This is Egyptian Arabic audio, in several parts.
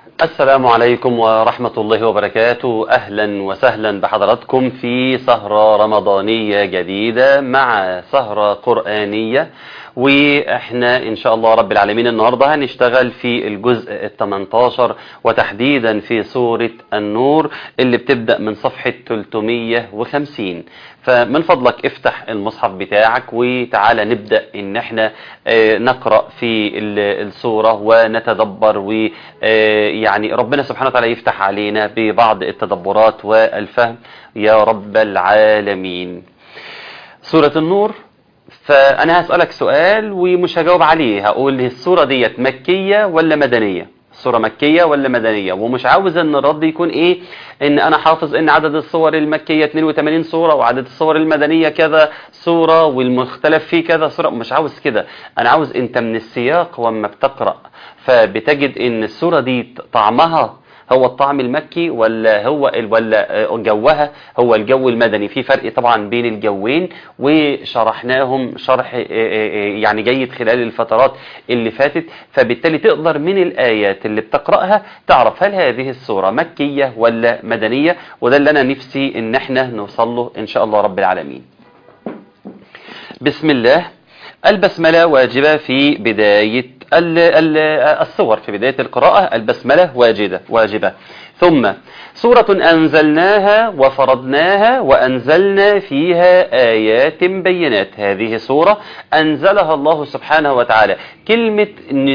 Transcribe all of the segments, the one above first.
السلام عليكم ورحمة الله وبركاته أهلا وسهلا بحضراتكم في سهرة رمضانية جديدة مع سهرة قرآنية واحنا ان شاء الله رب العالمين النهاردة هنشتغل في الجزء ال 18 وتحديدا في سورة النور اللي بتبدأ من صفحة 350 فمن فضلك افتح المصحف بتاعك وتعالى نبدأ ان احنا آه، نقرأ في ال- السورة ونتدبر ويعني ربنا سبحانه وتعالى يفتح علينا ببعض التدبرات والفهم يا رب العالمين سورة النور فأنا هسألك سؤال ومش هجاوب عليه هقول السورة ديت مكية ولا مدنية السورة مكية ولا مدنية ومش عاوز ان الرد يكون ايه ان انا حافظ ان عدد الصور المكية 82 صورة وعدد الصور المدنية كذا صورة والمختلف فيه كذا صورة مش عاوز كده انا عاوز انت من السياق وما بتقرأ فبتجد ان السورة دي طعمها هو الطعم المكي ولا هو ال- ولا جوها هو الجو المدني في فرق طبعا بين الجوين وشرحناهم شرح آه، آه، يعني جيد خلال الفترات اللي فاتت فبالتالي تقدر من الآيات اللي بتقرأها تعرف هل هذه السورة مكية ولا مدنية وده اللي أنا نفسي إن احنا نوصل له إن شاء الله رب العالمين بسم الله البسملة واجبة في بداية ال- ال- الصور في بداية القراءة البسملة واجبة واجبة ثم سورة أنزلناها وفرضناها وأنزلنا فيها آيات بينات هذه سورة أنزلها الله سبحانه وتعالى كلمة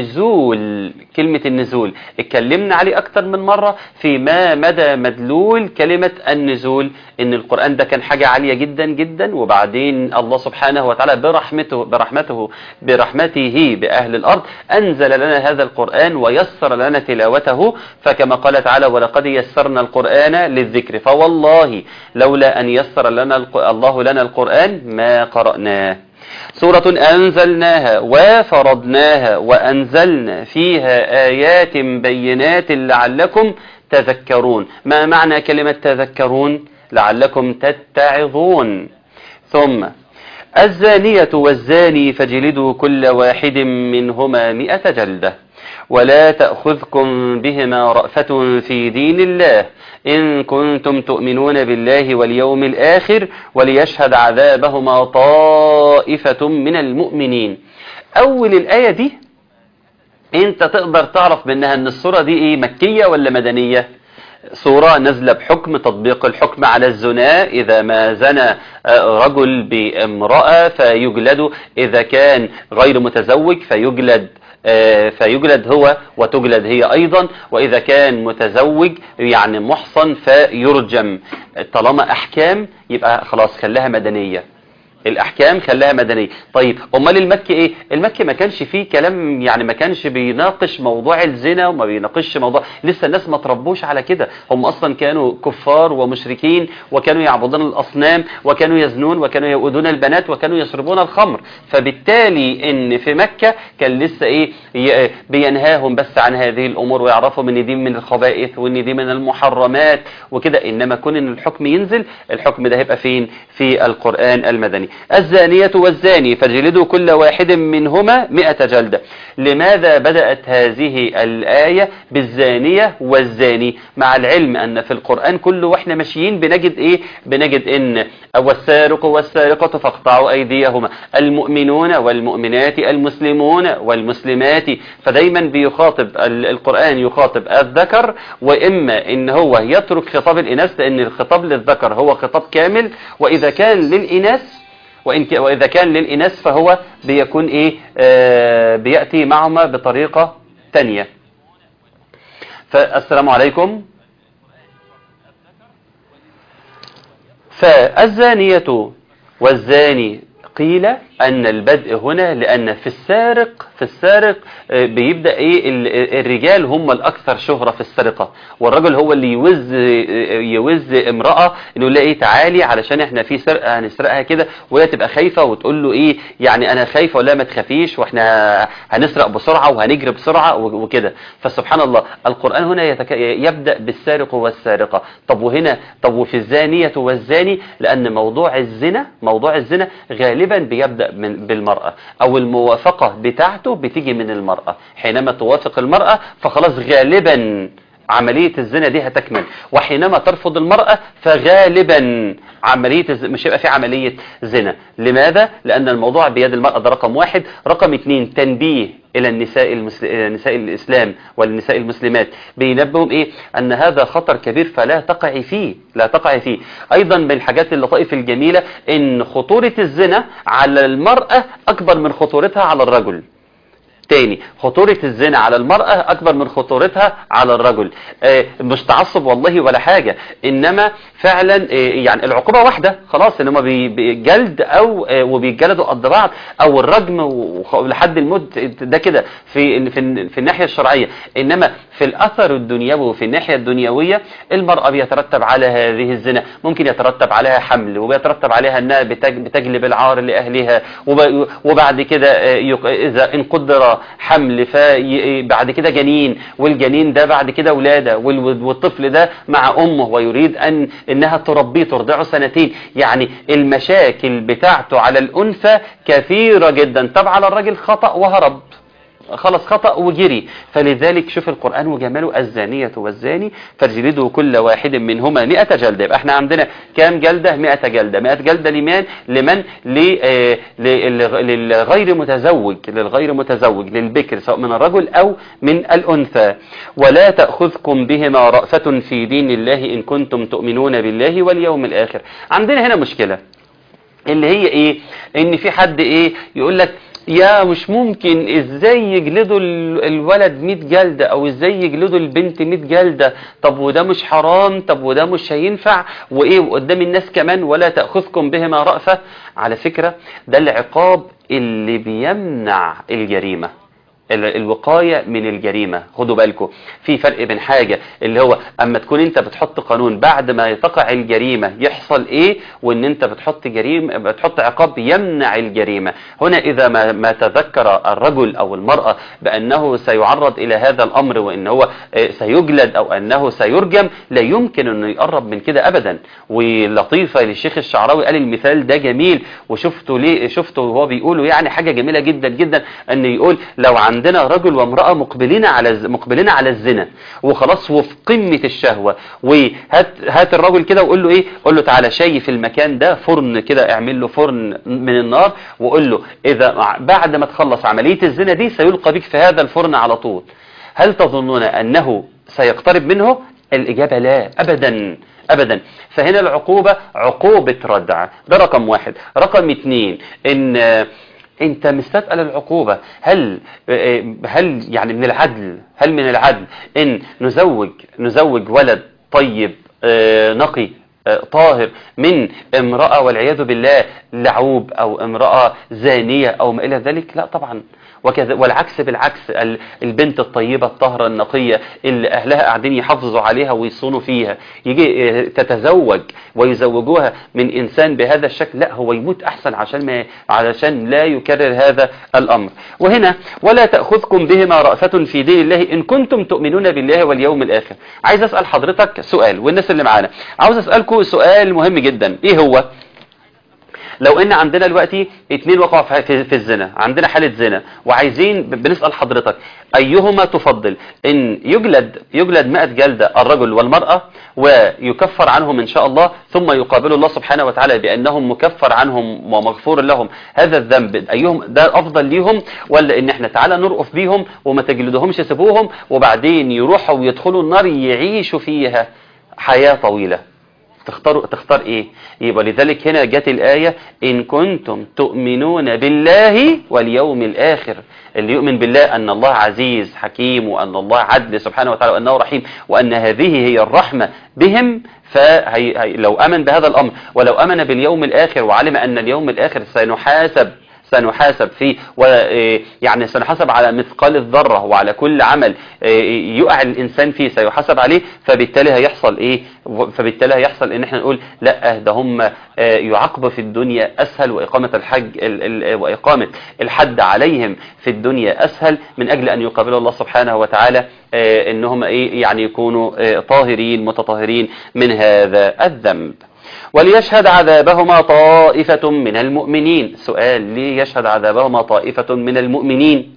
نزول كلمة النزول اتكلمنا عليه أكتر من مرة في ما مدى مدلول كلمة النزول إن القرآن ده كان حاجة عالية جدا جدا وبعدين الله سبحانه وتعالى برحمته برحمته برحمته بأهل الأرض أنزل لنا هذا القرآن ويسر لنا تلاوته فكما قال تعالى ولقد يسرنا القرآن للذكر فوالله لولا أن يسر لنا الق- الله لنا القرآن ما قرأناه سورة أنزلناها وفرضناها وأنزلنا فيها آيات بينات لعلكم تذكرون ما معنى كلمة تذكرون لعلكم تتعظون ثم الزانية والزاني فاجلدوا كل واحد منهما مئة جلدة ولا تأخذكم بهما رأفة في دين الله إن كنتم تؤمنون بالله واليوم الآخر وليشهد عذابهما طائفة من المؤمنين أول الآية دي انت تقدر تعرف منها ان الصورة دي ايه مكية ولا مدنية صورة نازلة بحكم تطبيق الحكم على الزنا إذا ما زنى آه، رجل بامرأة فيجلد إذا كان غير متزوج فيجلد آه، فيجلد هو وتجلد هي أيضا وإذا كان متزوج يعني محصن فيرجم طالما أحكام يبقى خلاص خلاها مدنية الاحكام خلاها مدنيه طيب امال المكي ايه المكي ما كانش فيه كلام يعني ما كانش بيناقش موضوع الزنا وما بيناقش موضوع لسه الناس ما تربوش على كده هم اصلا كانوا كفار ومشركين وكانوا يعبدون الاصنام وكانوا يزنون وكانوا يؤذون البنات وكانوا يشربون الخمر فبالتالي ان في مكه كان لسه ايه ي- بينهاهم بس عن هذه الامور ويعرفوا ان دي من الخبائث وان دي من المحرمات وكده انما كون ان الحكم ينزل الحكم ده هيبقى فين في القران المدني الزانية والزاني فاجلدوا كل واحد منهما مئة جلدة لماذا بدأت هذه الآية بالزانية والزاني مع العلم أن في القرآن كله وإحنا ماشيين بنجد إيه بنجد إن والسارق والسارقة فاقطعوا أيديهما المؤمنون والمؤمنات المسلمون والمسلمات فدايما بيخاطب ال- القرآن يخاطب الذكر وإما إن هو يترك خطاب الإناث لأن الخطاب للذكر هو خطاب كامل وإذا كان للإناث وإن ك... وإذا كان للإناث فهو بيكون إيه آه بيأتي معهما بطريقة تانية فالسلام عليكم فالزانية والزاني قيل أن البدء هنا لأن في السارق في السارق آه، بيبدأ إيه ال- الرجال هم الأكثر شهرة في السرقة والرجل هو اللي يوز آه، يوز امرأة إنه لا إيه تعالي علشان إحنا في سرقة هنسرقها كده وهي تبقى خايفة وتقول له إيه يعني أنا خايفة ولا ما تخافيش وإحنا هنسرق بسرعة وهنجري بسرعة و- وكده فسبحان الله القرآن هنا يتك... يبدأ بالسارق والسارقة طب وهنا طب وفي الزانية والزاني لأن موضوع الزنا موضوع الزنا غالبا بيبدأ من بالمرأة او الموافقة بتاعته بتيجي من المرأة حينما توافق المرأة فخلاص غالبا عملية الزنا دي هتكمل وحينما ترفض المرأة فغالبا عملية الز... مش هيبقى في عملية زنا لماذا؟ لأن الموضوع بيد المرأة ده رقم واحد رقم اتنين تنبيه إلى النساء المسل... إلى نساء الإسلام والنساء المسلمات بينبههم إيه؟ أن هذا خطر كبير فلا تقعي فيه لا تقعي فيه أيضا من الحاجات اللطائف الجميلة إن خطورة الزنا على المرأة أكبر من خطورتها على الرجل تاني خطورة الزنا على المرأة أكبر من خطورتها على الرجل آه، مش تعصب والله ولا حاجة إنما فعلا آه، يعني العقوبة واحدة خلاص إنما بي- بجلد أو آه، وبيتجلدوا قد بعض أو الرجم وخ- لحد الموت ده كده في في في الناحية الشرعية إنما في الأثر الدنيوي وفي الناحية الدنيوية المرأة بيترتب على هذه الزنا ممكن يترتب عليها حمل وبيترتب عليها أنها بتج- بتجلب العار لأهلها وب- وبعد كده آه، يق- إذا إن قدر حمل فبعد كده جنين والجنين ده بعد كده ولادة وال- والطفل ده مع أمه ويريد أن إنها تربيه ترضعه سنتين يعني المشاكل بتاعته على الأنثى كثيرة جدا طب على الراجل خطأ وهرب خلص خطأ وجري فلذلك شوف القرآن وجماله الزانية والزاني فاجلدوا كل واحد منهما 100 جلدة يبقى احنا عندنا كام جلدة 100 جلدة 100 جلدة لمن لمن ل- آه، ل- للغير متزوج للغير متزوج للبكر سواء من الرجل أو من الأنثى ولا تأخذكم بهما رأفة في دين الله إن كنتم تؤمنون بالله واليوم الآخر عندنا هنا مشكلة اللي هي ايه ان في حد ايه يقول لك يا مش ممكن ازاي يجلدوا ال- الولد 100 جلدة او ازاي يجلدوا البنت 100 جلدة طب وده مش حرام طب وده مش هينفع وايه وقدام الناس كمان ولا تأخذكم بهما رأفة على فكرة ده العقاب اللي بيمنع الجريمة ال- الوقاية من الجريمة خدوا بالكم في فرق بين حاجة اللي هو اما تكون انت بتحط قانون بعد ما تقع الجريمة يحصل ايه وان انت بتحط جريمة بتحط عقاب يمنع الجريمة هنا اذا ما, ما تذكر الرجل او المرأة بانه سيعرض الى هذا الامر وان هو آه، سيجلد او انه سيرجم لا يمكن انه يقرب من كده ابدا ولطيفة للشيخ الشعراوي قال المثال ده جميل وشفته ليه شفته وهو بيقوله يعني حاجة جميلة جدا جدا ان يقول لو عندنا رجل وامرأة مقبلين على الز- مقبلين على الزنا وخلاص وفي قمة الشهوة وهات هات الرجل كده وقول له ايه قول له تعالى شايف المكان ده فرن كده اعمل له فرن من النار وقول له اذا مع- بعد ما تخلص عملية الزنا دي سيلقى بك في هذا الفرن على طول هل تظنون انه سيقترب منه الاجابة لا ابدا ابدا فهنا العقوبة عقوبة ردع ده رقم واحد رقم اتنين ان آه، انت مستثقل العقوبة هل آه، هل يعني من العدل هل من العدل ان نزوج نزوج ولد طيب آه، نقي آه، طاهر من امرأة والعياذ بالله لعوب او امرأة زانية او ما الى ذلك لا طبعا وكذا والعكس بالعكس ال- البنت الطيبة الطاهرة النقية اللي أهلها قاعدين يحافظوا عليها ويصونوا فيها يجي اه، تتزوج ويزوجوها من إنسان بهذا الشكل لا هو يموت أحسن عشان ما علشان لا يكرر هذا الأمر وهنا ولا تأخذكم بهما رأفة في دين الله إن كنتم تؤمنون بالله واليوم الآخر عايز أسأل حضرتك سؤال والناس اللي معانا عاوز أسألكم سؤال مهم جدا إيه هو لو ان عندنا دلوقتي اتنين وقعوا في, في, في الزنا عندنا حالة زنا وعايزين ب- بنسأل حضرتك ايهما تفضل ان يجلد يجلد 100 جلدة الرجل والمرأة ويكفر عنهم ان شاء الله ثم يقابل الله سبحانه وتعالى بانهم مكفر عنهم ومغفور لهم هذا الذنب ايهم ده افضل ليهم ولا ان احنا تعالى نرقف بيهم وما تجلدهمش سيبوهم وبعدين يروحوا ويدخلوا النار يعيشوا فيها حياة طويلة تختار تختار ايه يبقى لذلك هنا جت الآية إن كنتم تؤمنون بالله واليوم الآخر اللي يؤمن بالله أن الله عزيز حكيم وأن الله عدل سبحانه وتعالى وأنه رحيم وأن هذه هي الرحمة بهم فهي هي لو أمن بهذا الأمر ولو أمن باليوم الآخر وعلم أن اليوم الآخر سنحاسب سنحاسب فيه ويعني سنحاسب على مثقال الذرة وعلى كل عمل إيه، يقع الإنسان فيه سيحاسب عليه فبالتالي هيحصل إيه فبالتالي هيحصل إن احنا نقول لا ده هم آه، يعاقبوا في الدنيا أسهل وإقامة الحج ال- ال- وإقامة الحد عليهم في الدنيا أسهل من أجل أن يقابل الله سبحانه وتعالى آه، إنهم إيه يعني يكونوا آه، طاهرين متطهرين من هذا الذنب وليشهد عذابهما طائفة من المؤمنين سؤال ليه يشهد عذابهما طائفة من المؤمنين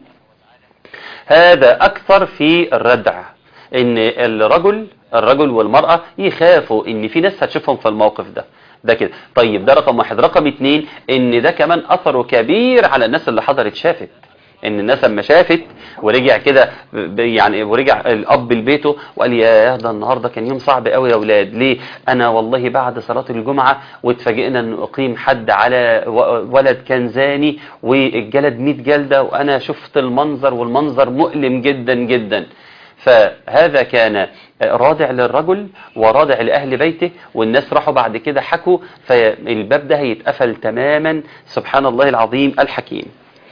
هذا أكثر في الردع إن الرجل الرجل والمرأة يخافوا إن في ناس هتشوفهم في الموقف ده ده كده طيب ده رقم واحد رقم اتنين إن ده كمان أثره كبير على الناس اللي حضرت شافت ان الناس لما شافت ورجع كده ب- يعني ورجع الاب لبيته وقال يا ده النهارده كان يوم صعب قوي يا اولاد ليه انا والله بعد صلاه الجمعه واتفاجئنا ان اقيم حد على و- ولد كان زاني والجلد 100 جلده وانا شفت المنظر والمنظر مؤلم جدا جدا فهذا كان رادع للرجل ورادع لأهل بيته والناس راحوا بعد كده حكوا فالباب ده هيتقفل تماما سبحان الله العظيم الحكيم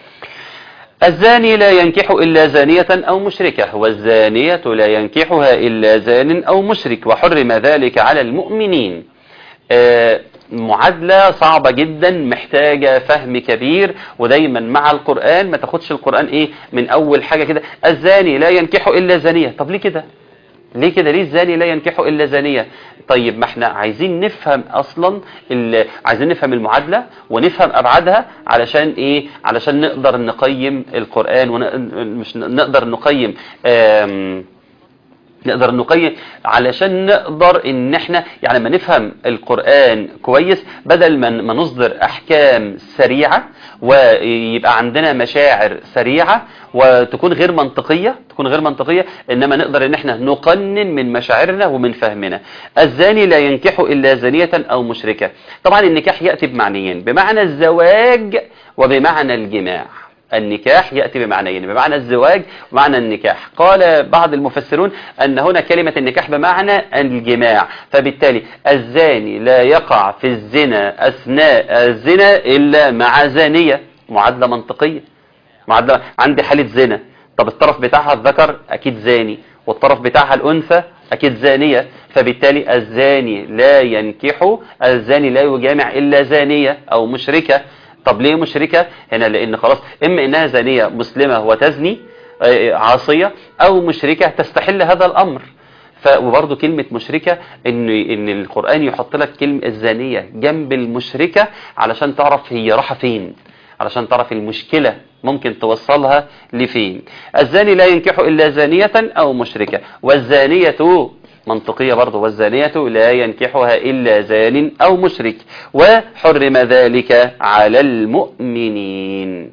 الزاني لا ينكح إلا زانية أو مشركة والزانية لا ينكحها إلا زان أو مشرك وحرم ذلك على المؤمنين آه، معادلة صعبة جدا محتاجة فهم كبير ودايما مع القرآن ما تاخدش القرآن ايه من اول حاجة كده الزاني لا ينكح الا زانية طب ليه كده ليه كده ليه الزاني لا ينكح الا زانية طيب ما احنا عايزين نفهم اصلا ال- عايزين نفهم المعادلة ونفهم ابعادها علشان ايه علشان نقدر نقيم القرآن ومش نقدر نقيم آم نقدر نقيم علشان نقدر ان احنا يعني ما نفهم القرآن كويس بدل ما ما نصدر احكام سريعة ويبقى عندنا مشاعر سريعة وتكون غير منطقية تكون غير منطقية انما نقدر ان احنا نقنن من مشاعرنا ومن فهمنا الزاني لا ينكح الا زانية او مشركة طبعا النكاح يأتي بمعنيين بمعنى الزواج وبمعنى الجماع النكاح يأتي بمعنيين بمعنى الزواج ومعنى النكاح قال بعض المفسرون أن هنا كلمة النكاح بمعنى الجماع فبالتالي الزاني لا يقع في الزنا أثناء الزنا إلا مع زانية معادلة منطقية معادلة عندي حالة زنا طب الطرف بتاعها الذكر أكيد زاني والطرف بتاعها الأنثى أكيد زانية فبالتالي الزاني لا ينكح الزاني لا يجامع إلا زانية أو مشركة طب ليه مشركة هنا لان خلاص اما انها زانية مسلمة وتزني آه، عاصية او مشركة تستحل هذا الامر ف وبرضه كلمة مشركة ان ان القرآن يحط لك كلمة الزانية جنب المشركة علشان تعرف هي رايحة فين علشان تعرف المشكلة ممكن توصلها لفين الزاني لا ينكح إلا زانية أو مشركة والزانية منطقية برضه والزانية لا ينكحها إلا زان أو مشرك وحرم ذلك على المؤمنين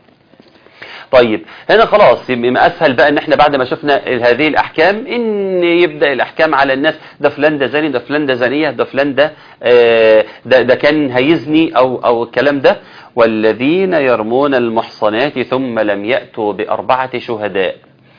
طيب هنا خلاص يبقى اسهل بقى ان احنا بعد ما شفنا هذه الاحكام ان يبدا الاحكام على الناس ده فلان ده زاني ده فلان ده زانيه ده فلان ده آه، ده ده كان هيزني او او الكلام ده والذين يرمون المحصنات ثم لم ياتوا باربعه شهداء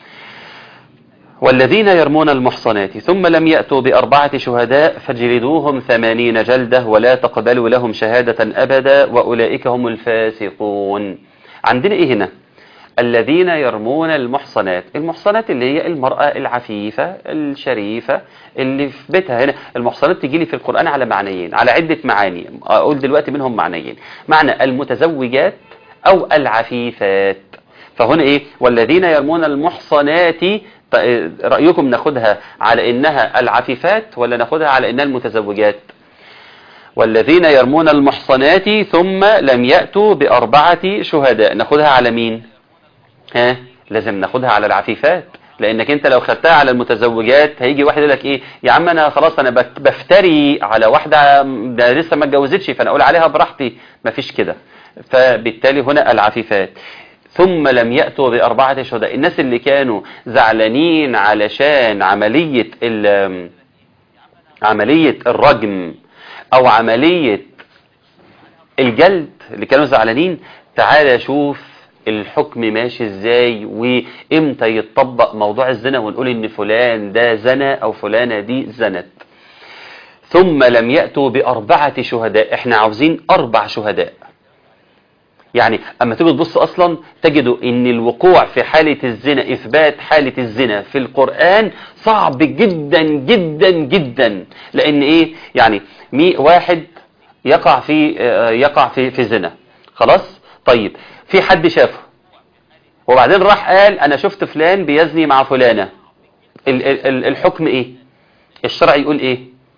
والذين يرمون المحصنات ثم لم يأتوا بأربعة شهداء فاجلدوهم ثمانين جلدة ولا تقبلوا لهم شهادة أبدا وأولئك هم الفاسقون عندنا إيه هنا الذين يرمون المحصنات المحصنات اللي هي المرأة العفيفة الشريفة اللي في بيتها هنا المحصنات تجي لي في القرآن على معنيين على عدة معاني أقول دلوقتي منهم معنيين معنى المتزوجات أو العفيفات فهنا إيه والذين يرمون المحصنات ط- رأيكم ناخدها على إنها العفيفات ولا ناخدها على إنها المتزوجات والذين يرمون المحصنات ثم لم يأتوا بأربعة شهداء ناخدها على مين ها لازم ناخدها على العفيفات لانك انت لو خدتها على المتزوجات هيجي واحد يقول لك ايه يا عم انا خلاص انا بت- بفتري على واحده ده لسه ما اتجوزتش فانا اقول عليها براحتي مفيش كده فبالتالي هنا العفيفات ثم لم يأتوا بأربعة شهداء الناس اللي كانوا زعلانين علشان عملية ال- عملية الرجم أو عملية الجلد اللي كانوا زعلانين تعالى شوف الحكم ماشي ازاي وامتى يتطبق موضوع الزنا ونقول ان فلان ده زنا او فلانة دي زنت ثم لم يأتوا بأربعة شهداء احنا عاوزين أربع شهداء يعني اما تيجي تبص اصلا تجدوا ان الوقوع في حالة الزنا اثبات حالة الزنا في القرآن صعب جدا جدا جدا لان ايه يعني مي واحد يقع في آه، يقع في في زنا خلاص طيب في حد شافه وبعدين راح قال انا شفت فلان بيزني مع فلانة ال- ال- ال- الحكم ايه الشرع يقول ايه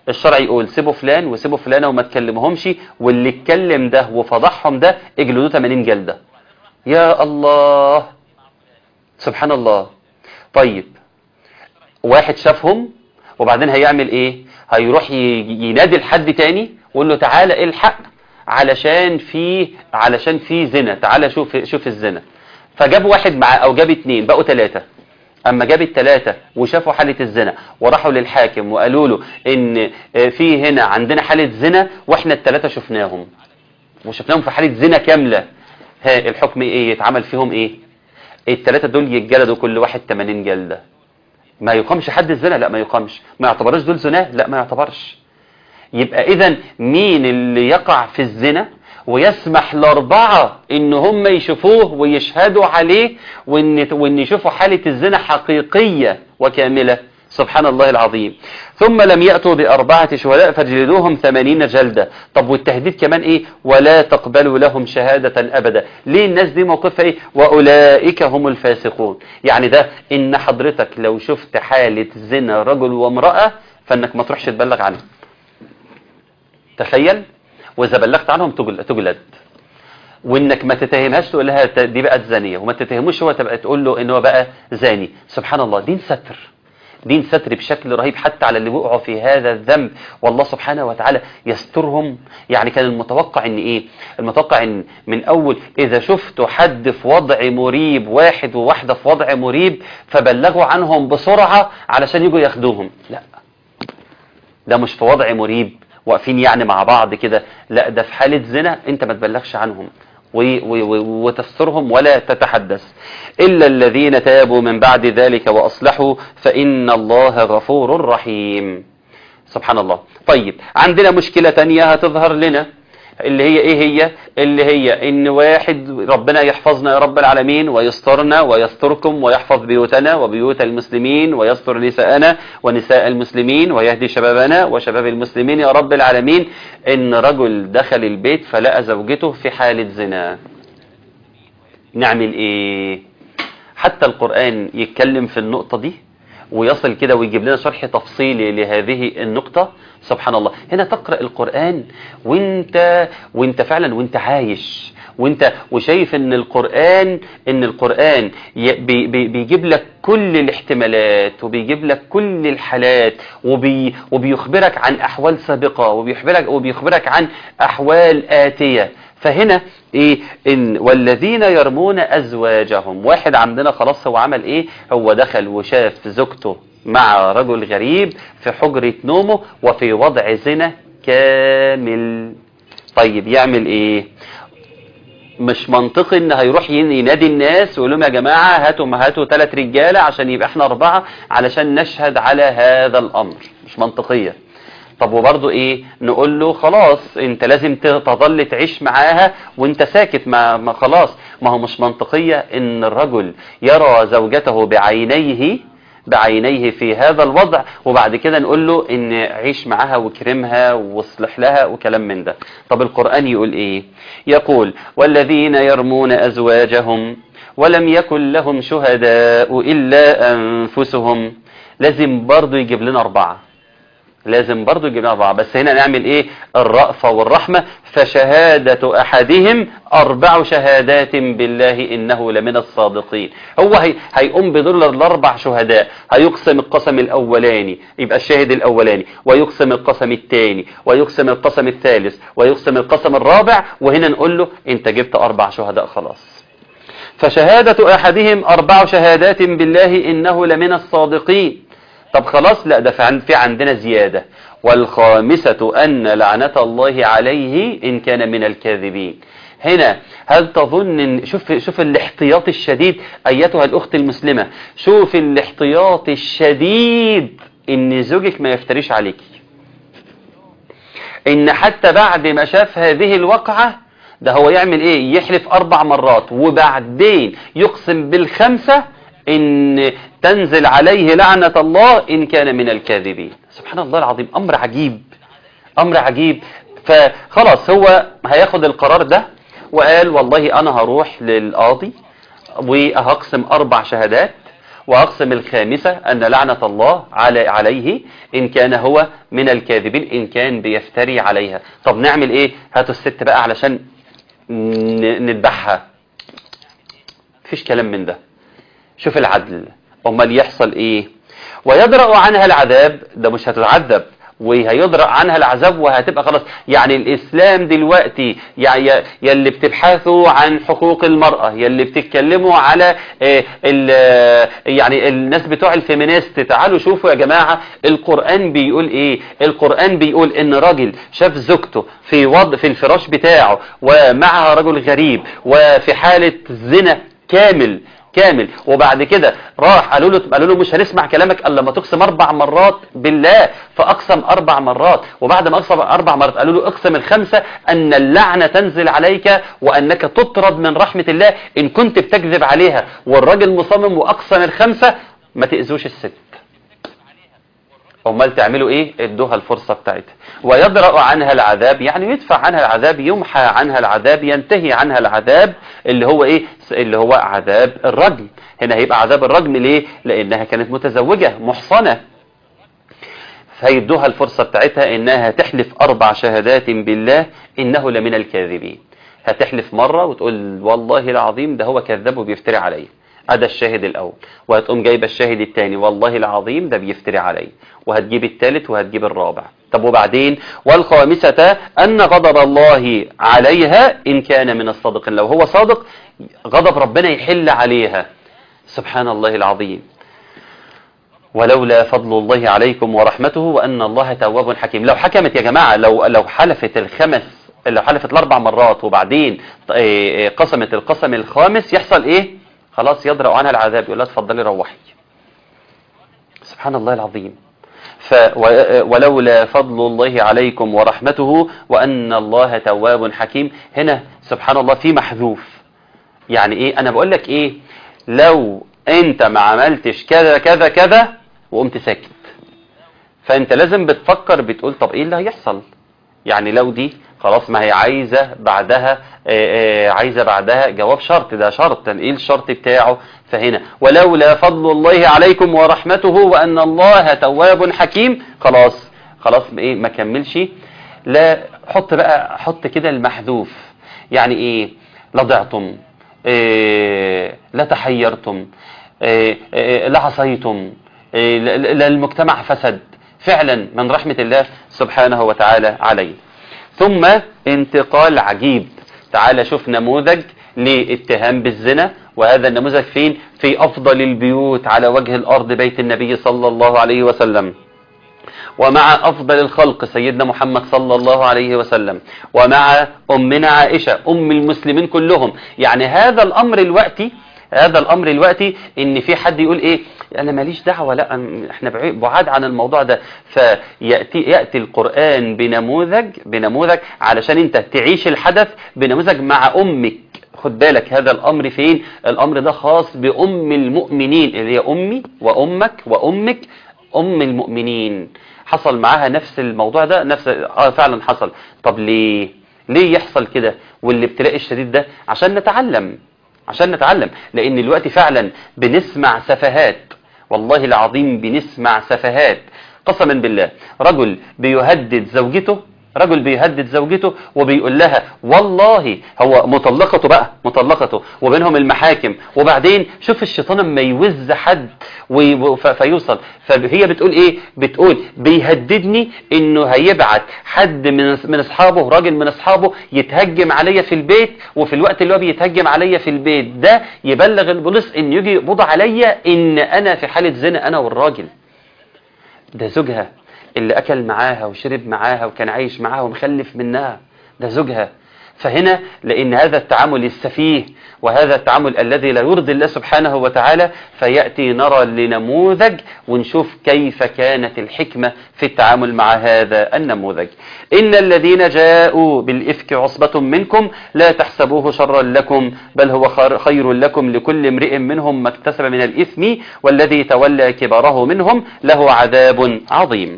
الشرع يقول سيبوا فلان وسيبوا فلانة وما تكلمهمش واللي اتكلم ده وفضحهم ده اجلدوه 80 جلدة يا الله سبحان الله طيب واحد شافهم وبعدين هيعمل ايه هيروح ي- ينادي لحد تاني ويقول له تعالى الحق علشان في علشان في زنا تعالى شوف شوف الزنا فجاب واحد معاه او جاب اتنين بقوا ثلاثة اما جاب الثلاثة وشافوا حالة الزنا وراحوا للحاكم وقالوا له ان آه، في هنا عندنا حالة زنا واحنا الثلاثة شفناهم وشفناهم في حالة زنا كاملة ها الحكم ايه يتعمل فيهم ايه الثلاثة دول يتجلدوا كل واحد 80 جلدة ما يقامش حد الزنا لا ما يقامش ما يعتبرش دول زنا لا ما يعتبرش يبقى اذا مين اللي يقع في الزنا ويسمح لأربعة إن هم يشوفوه ويشهدوا عليه وإن, وإن يشوفوا حالة الزنا حقيقية وكاملة سبحان الله العظيم ثم لم يأتوا بأربعة شهداء فجلدوهم ثمانين جلدة طب والتهديد كمان إيه ولا تقبلوا لهم شهادة أبدا ليه الناس دي موقفها إيه وأولئك هم الفاسقون يعني ده إن حضرتك لو شفت حالة زنا رجل وامرأة فإنك ما تروحش تبلغ عنه تخيل واذا بلغت عنهم تجل- تجلد وانك ما تتهمهاش تقول لها ت- دي بقت زانيه وما تتهموش هو تبقى تقول له ان هو بقى زاني سبحان الله دين ستر دين ستر بشكل رهيب حتى على اللي وقعوا في هذا الذنب والله سبحانه وتعالى يسترهم يعني كان المتوقع ان ايه المتوقع ان من اول اذا شفتوا حد في وضع مريب واحد وواحده في وضع مريب فبلغوا عنهم بسرعه علشان يجوا ياخدوهم لا ده مش في وضع مريب واقفين يعني مع بعض كده لا ده في حالة زنا انت ما تبلغش عنهم و- و- و- وتسترهم ولا تتحدث إلا الذين تابوا من بعد ذلك وأصلحوا فإن الله غفور رحيم سبحان الله طيب عندنا مشكلة تانية هتظهر لنا اللي هي ايه هي اللي هي ان واحد ربنا يحفظنا يا رب العالمين ويسترنا ويستركم ويحفظ بيوتنا وبيوت المسلمين ويستر نساءنا ونساء المسلمين ويهدي شبابنا وشباب المسلمين يا رب العالمين ان رجل دخل البيت فلقى زوجته في حالة زنا نعمل ايه حتى القرآن يتكلم في النقطة دي ويصل كده ويجيب لنا شرح تفصيلي لهذه النقطة سبحان الله هنا تقرأ القرآن وانت وانت فعلا وانت عايش وانت وشايف ان القرآن ان القرآن ي- بي بي بيجيب لك كل الاحتمالات وبيجيب لك كل الحالات وبي وبيخبرك عن احوال سابقة وبيخبرك وبيخبرك عن احوال آتية فهنا ايه ان والذين يرمون ازواجهم واحد عندنا خلاص هو عمل ايه هو دخل وشاف زوجته مع رجل غريب في حجرة نومه وفي وضع زنا كامل طيب يعمل ايه مش منطقي ان هيروح ين- ينادي الناس ويقول لهم يا جماعه هاتوا هاتوا ثلاث رجاله عشان يبقى احنا اربعه علشان نشهد على هذا الامر مش منطقيه طب وبرضه ايه نقول له خلاص انت لازم ت- تظل تعيش معاها وانت ساكت ما, ما خلاص ما هو مش منطقيه ان الرجل يرى زوجته بعينيه بعينيه في هذا الوضع وبعد كده نقول له ان عيش معاها واكرمها واصلح لها وكلام من ده طب القرآن يقول ايه يقول والذين يرمون ازواجهم ولم يكن لهم شهداء الا انفسهم لازم برضو يجيب لنا اربعة لازم برضو يجيب لنا اربعة بس هنا نعمل ايه الرأفة والرحمة فشهادة احدهم اربع شهادات بالله انه لمن الصادقين هو هي هيقوم بدول الاربع شهداء هيقسم القسم الاولاني يبقى الشاهد الاولاني ويقسم القسم الثاني ويقسم القسم الثالث ويقسم القسم الرابع وهنا نقول له انت جبت اربع شهداء خلاص فشهادة احدهم اربع شهادات بالله انه لمن الصادقين طب خلاص لا ده في عن- في عندنا زيادة والخامسة أن لعنة الله عليه إن كان من الكاذبين هنا هل تظن إن شوف شوف الاحتياط الشديد أيتها الأخت المسلمة شوف الاحتياط الشديد إن زوجك ما يفتريش عليك إن حتى بعد ما شاف هذه الوقعة ده هو يعمل إيه يحلف أربع مرات وبعدين يقسم بالخمسة إن تنزل عليه لعنة الله إن كان من الكاذبين سبحان الله العظيم أمر عجيب أمر عجيب فخلاص هو هياخد القرار ده وقال والله أنا هروح للقاضي وهقسم أربع شهادات وأقسم الخامسة أن لعنة الله على عليه إن كان هو من الكاذبين إن كان بيفتري عليها طب نعمل إيه هاتوا الست بقى علشان ن- نذبحها مفيش كلام من ده شوف العدل امال يحصل ايه ويدرأ عنها العذاب ده مش هتتعذب وهيدرأ عنها العذاب وهتبقى خلاص يعني الإسلام دلوقتي يعني يلي بتبحثوا عن حقوق المرأة يلي بتتكلموا على آه، ال- آه، يعني الناس بتوع الفيمينيست تعالوا شوفوا يا جماعة القرآن بيقول ايه القرآن بيقول ان راجل شاف زوجته في وضع في الفراش بتاعه ومعها رجل غريب وفي حالة زنا كامل كامل وبعد كده راح قالوا له قالوا له مش هنسمع كلامك الا لما تقسم اربع مرات بالله فاقسم اربع مرات وبعد ما اقسم اربع مرات قالوا له اقسم الخمسه ان اللعنه تنزل عليك وانك تطرد من رحمه الله ان كنت بتكذب عليها والراجل مصمم واقسم الخمسه ما تاذوش الست امال تعملوا ايه ادوها الفرصه بتاعتها ويدرأ عنها العذاب يعني يدفع عنها العذاب يمحى عنها العذاب ينتهي عنها العذاب اللي هو ايه اللي هو عذاب الرجم هنا هيبقى عذاب الرجم ليه لانها كانت متزوجه محصنه فيدوها الفرصة بتاعتها انها تحلف اربع شهادات بالله انه لمن الكاذبين هتحلف مرة وتقول والله العظيم ده هو كذاب وبيفتري علي هذا الشاهد الاول وهتقوم جايبه الشاهد الثاني والله العظيم ده بيفتري علي وهتجيب الثالث وهتجيب الرابع طب وبعدين والخامسة ان غضب الله عليها ان كان من الصادقين لو هو صادق غضب ربنا يحل عليها سبحان الله العظيم ولولا فضل الله عليكم ورحمته وأن الله تواب حكيم لو حكمت يا جماعة لو لو حلفت الخمس لو حلفت الأربع مرات وبعدين إيه، قسمت القسم الخامس يحصل إيه خلاص يدرأ عنها العذاب يقول لها اتفضلي روحي سبحان الله العظيم ف و- ولولا فضل الله عليكم ورحمته وأن الله تواب حكيم هنا سبحان الله في محذوف يعني ايه انا بقول لك ايه لو انت ما عملتش كذا كذا كذا وقمت ساكت فانت لازم بتفكر بتقول طب ايه اللي هيحصل يعني لو دي خلاص ما هي عايزة بعدها آه، آه، عايزة بعدها جواب شرط ده شرط ايه الشرط بتاعه فهنا ولولا فضل الله عليكم ورحمته وان الله تواب حكيم خلاص خلاص ايه ما كملش لا حط بقى حط كده المحذوف يعني ايه لا ضعتم إيه لا تحيرتم إيه إيه لا عصيتم إيه لا- لا لا المجتمع فسد فعلا من رحمة الله سبحانه وتعالى عليه ثم انتقال عجيب تعال شوف نموذج لاتهام بالزنا وهذا النموذج فين في أفضل البيوت على وجه الأرض بيت النبي صلى الله عليه وسلم ومع أفضل الخلق سيدنا محمد صلى الله عليه وسلم ومع أمنا عائشة أم المسلمين كلهم يعني هذا الأمر الوقتي هذا الأمر الوقتي إن في حد يقول إيه أنا ماليش دعوة لا أنا- إحنا بعي- بعاد عن الموضوع ده فيأتي يأتي القرآن بنموذج بنموذج علشان أنت تعيش الحدث بنموذج مع أمك خد بالك هذا الأمر فين الأمر ده خاص بأم المؤمنين اللي هي أمي وأمك وأمك أم المؤمنين حصل معاها نفس الموضوع ده نفس اه فعلا حصل طب ليه ليه يحصل كده والابتلاء الشديد ده عشان نتعلم عشان نتعلم لان الوقت فعلا بنسمع سفهات والله العظيم بنسمع سفهات قسما بالله رجل بيهدد زوجته رجل بيهدد زوجته وبيقول لها والله هو مطلقته بقى مطلقته وبينهم المحاكم وبعدين شوف الشيطان اما يوز حد وي- و- ف- فيوصل فهي بتقول ايه بتقول بيهددني انه هيبعت حد من من اصحابه راجل من اصحابه يتهجم عليا في البيت وفي الوقت اللي هو بيتهجم عليا في البيت ده يبلغ البوليس ان يجي يقبض عليا ان انا في حالة زنا انا والراجل ده زوجها اللي أكل معاها وشرب معاها وكان عايش معاها ومخلف منها ده زوجها فهنا لأن هذا التعامل السفيه وهذا التعامل الذي لا يرضي الله سبحانه وتعالى فيأتي نرى لنموذج ونشوف كيف كانت الحكمة في التعامل مع هذا النموذج إن الذين جاءوا بالإفك عصبة منكم لا تحسبوه شرا لكم بل هو خير- خير لكم لكل امرئ منهم ما اكتسب من الإثم والذي تولى كبره منهم له عذاب عظيم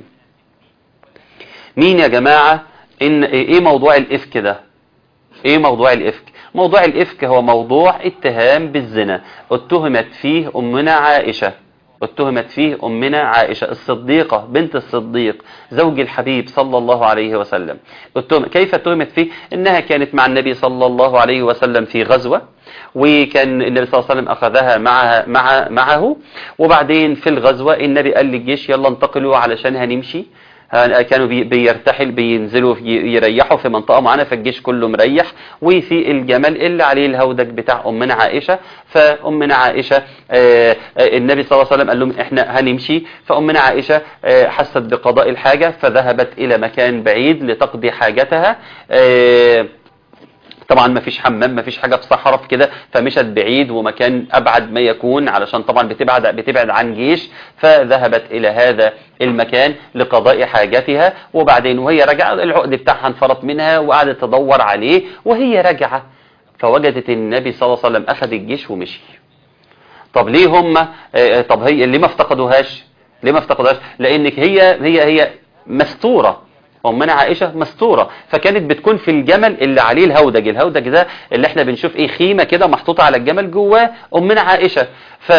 مين يا جماعة إن إيه موضوع الإفك ده ايه موضوع الافك موضوع الإفك هو موضوع اتهام بالزنا اتهمت فيه أمنا عائشة اتهمت فيه أمنا عائشة الصديقة بنت الصديق زوج الحبيب صلى الله عليه وسلم اتهم كيف اتهمت فيه إنها كانت مع النبي صلى الله عليه وسلم في غزوة وكان النبي صلى الله عليه وسلم أخذها معها مع معه وبعدين في الغزوة النبي قال للجيش يلا انتقلوا علشان هنمشي كانوا بي- بيرتحل بينزلوا ي- يريحوا في منطقة معينة فالجيش كله مريح وفي الجمل اللي عليه الهودج بتاع أمنا عائشة فأمنا عائشة آه، آه، النبي صلى الله عليه وسلم قال لهم احنا هنمشي فأمنا عائشة آه، حست بقضاء الحاجة فذهبت إلى مكان بعيد لتقضي حاجتها آه، طبعا ما فيش حمام ما فيش حاجه في صحراء في كده فمشت بعيد ومكان ابعد ما يكون علشان طبعا بتبعد بتبعد عن جيش فذهبت الى هذا المكان لقضاء حاجتها وبعدين وهي راجعه العقد بتاعها انفرط منها وقعدت تدور عليه وهي راجعه فوجدت النبي صلى الله عليه وسلم اخذ الجيش ومشي طب ليه هم آه، طب هي ليه ما افتقدوهاش ليه ما افتقدوهاش لانك هي هي هي مستوره امنا عائشه مستوره فكانت بتكون في الجمل اللي عليه الهودج الهودج ده اللي احنا بنشوف ايه خيمه كده محطوطه على الجمل جواه امنا عائشه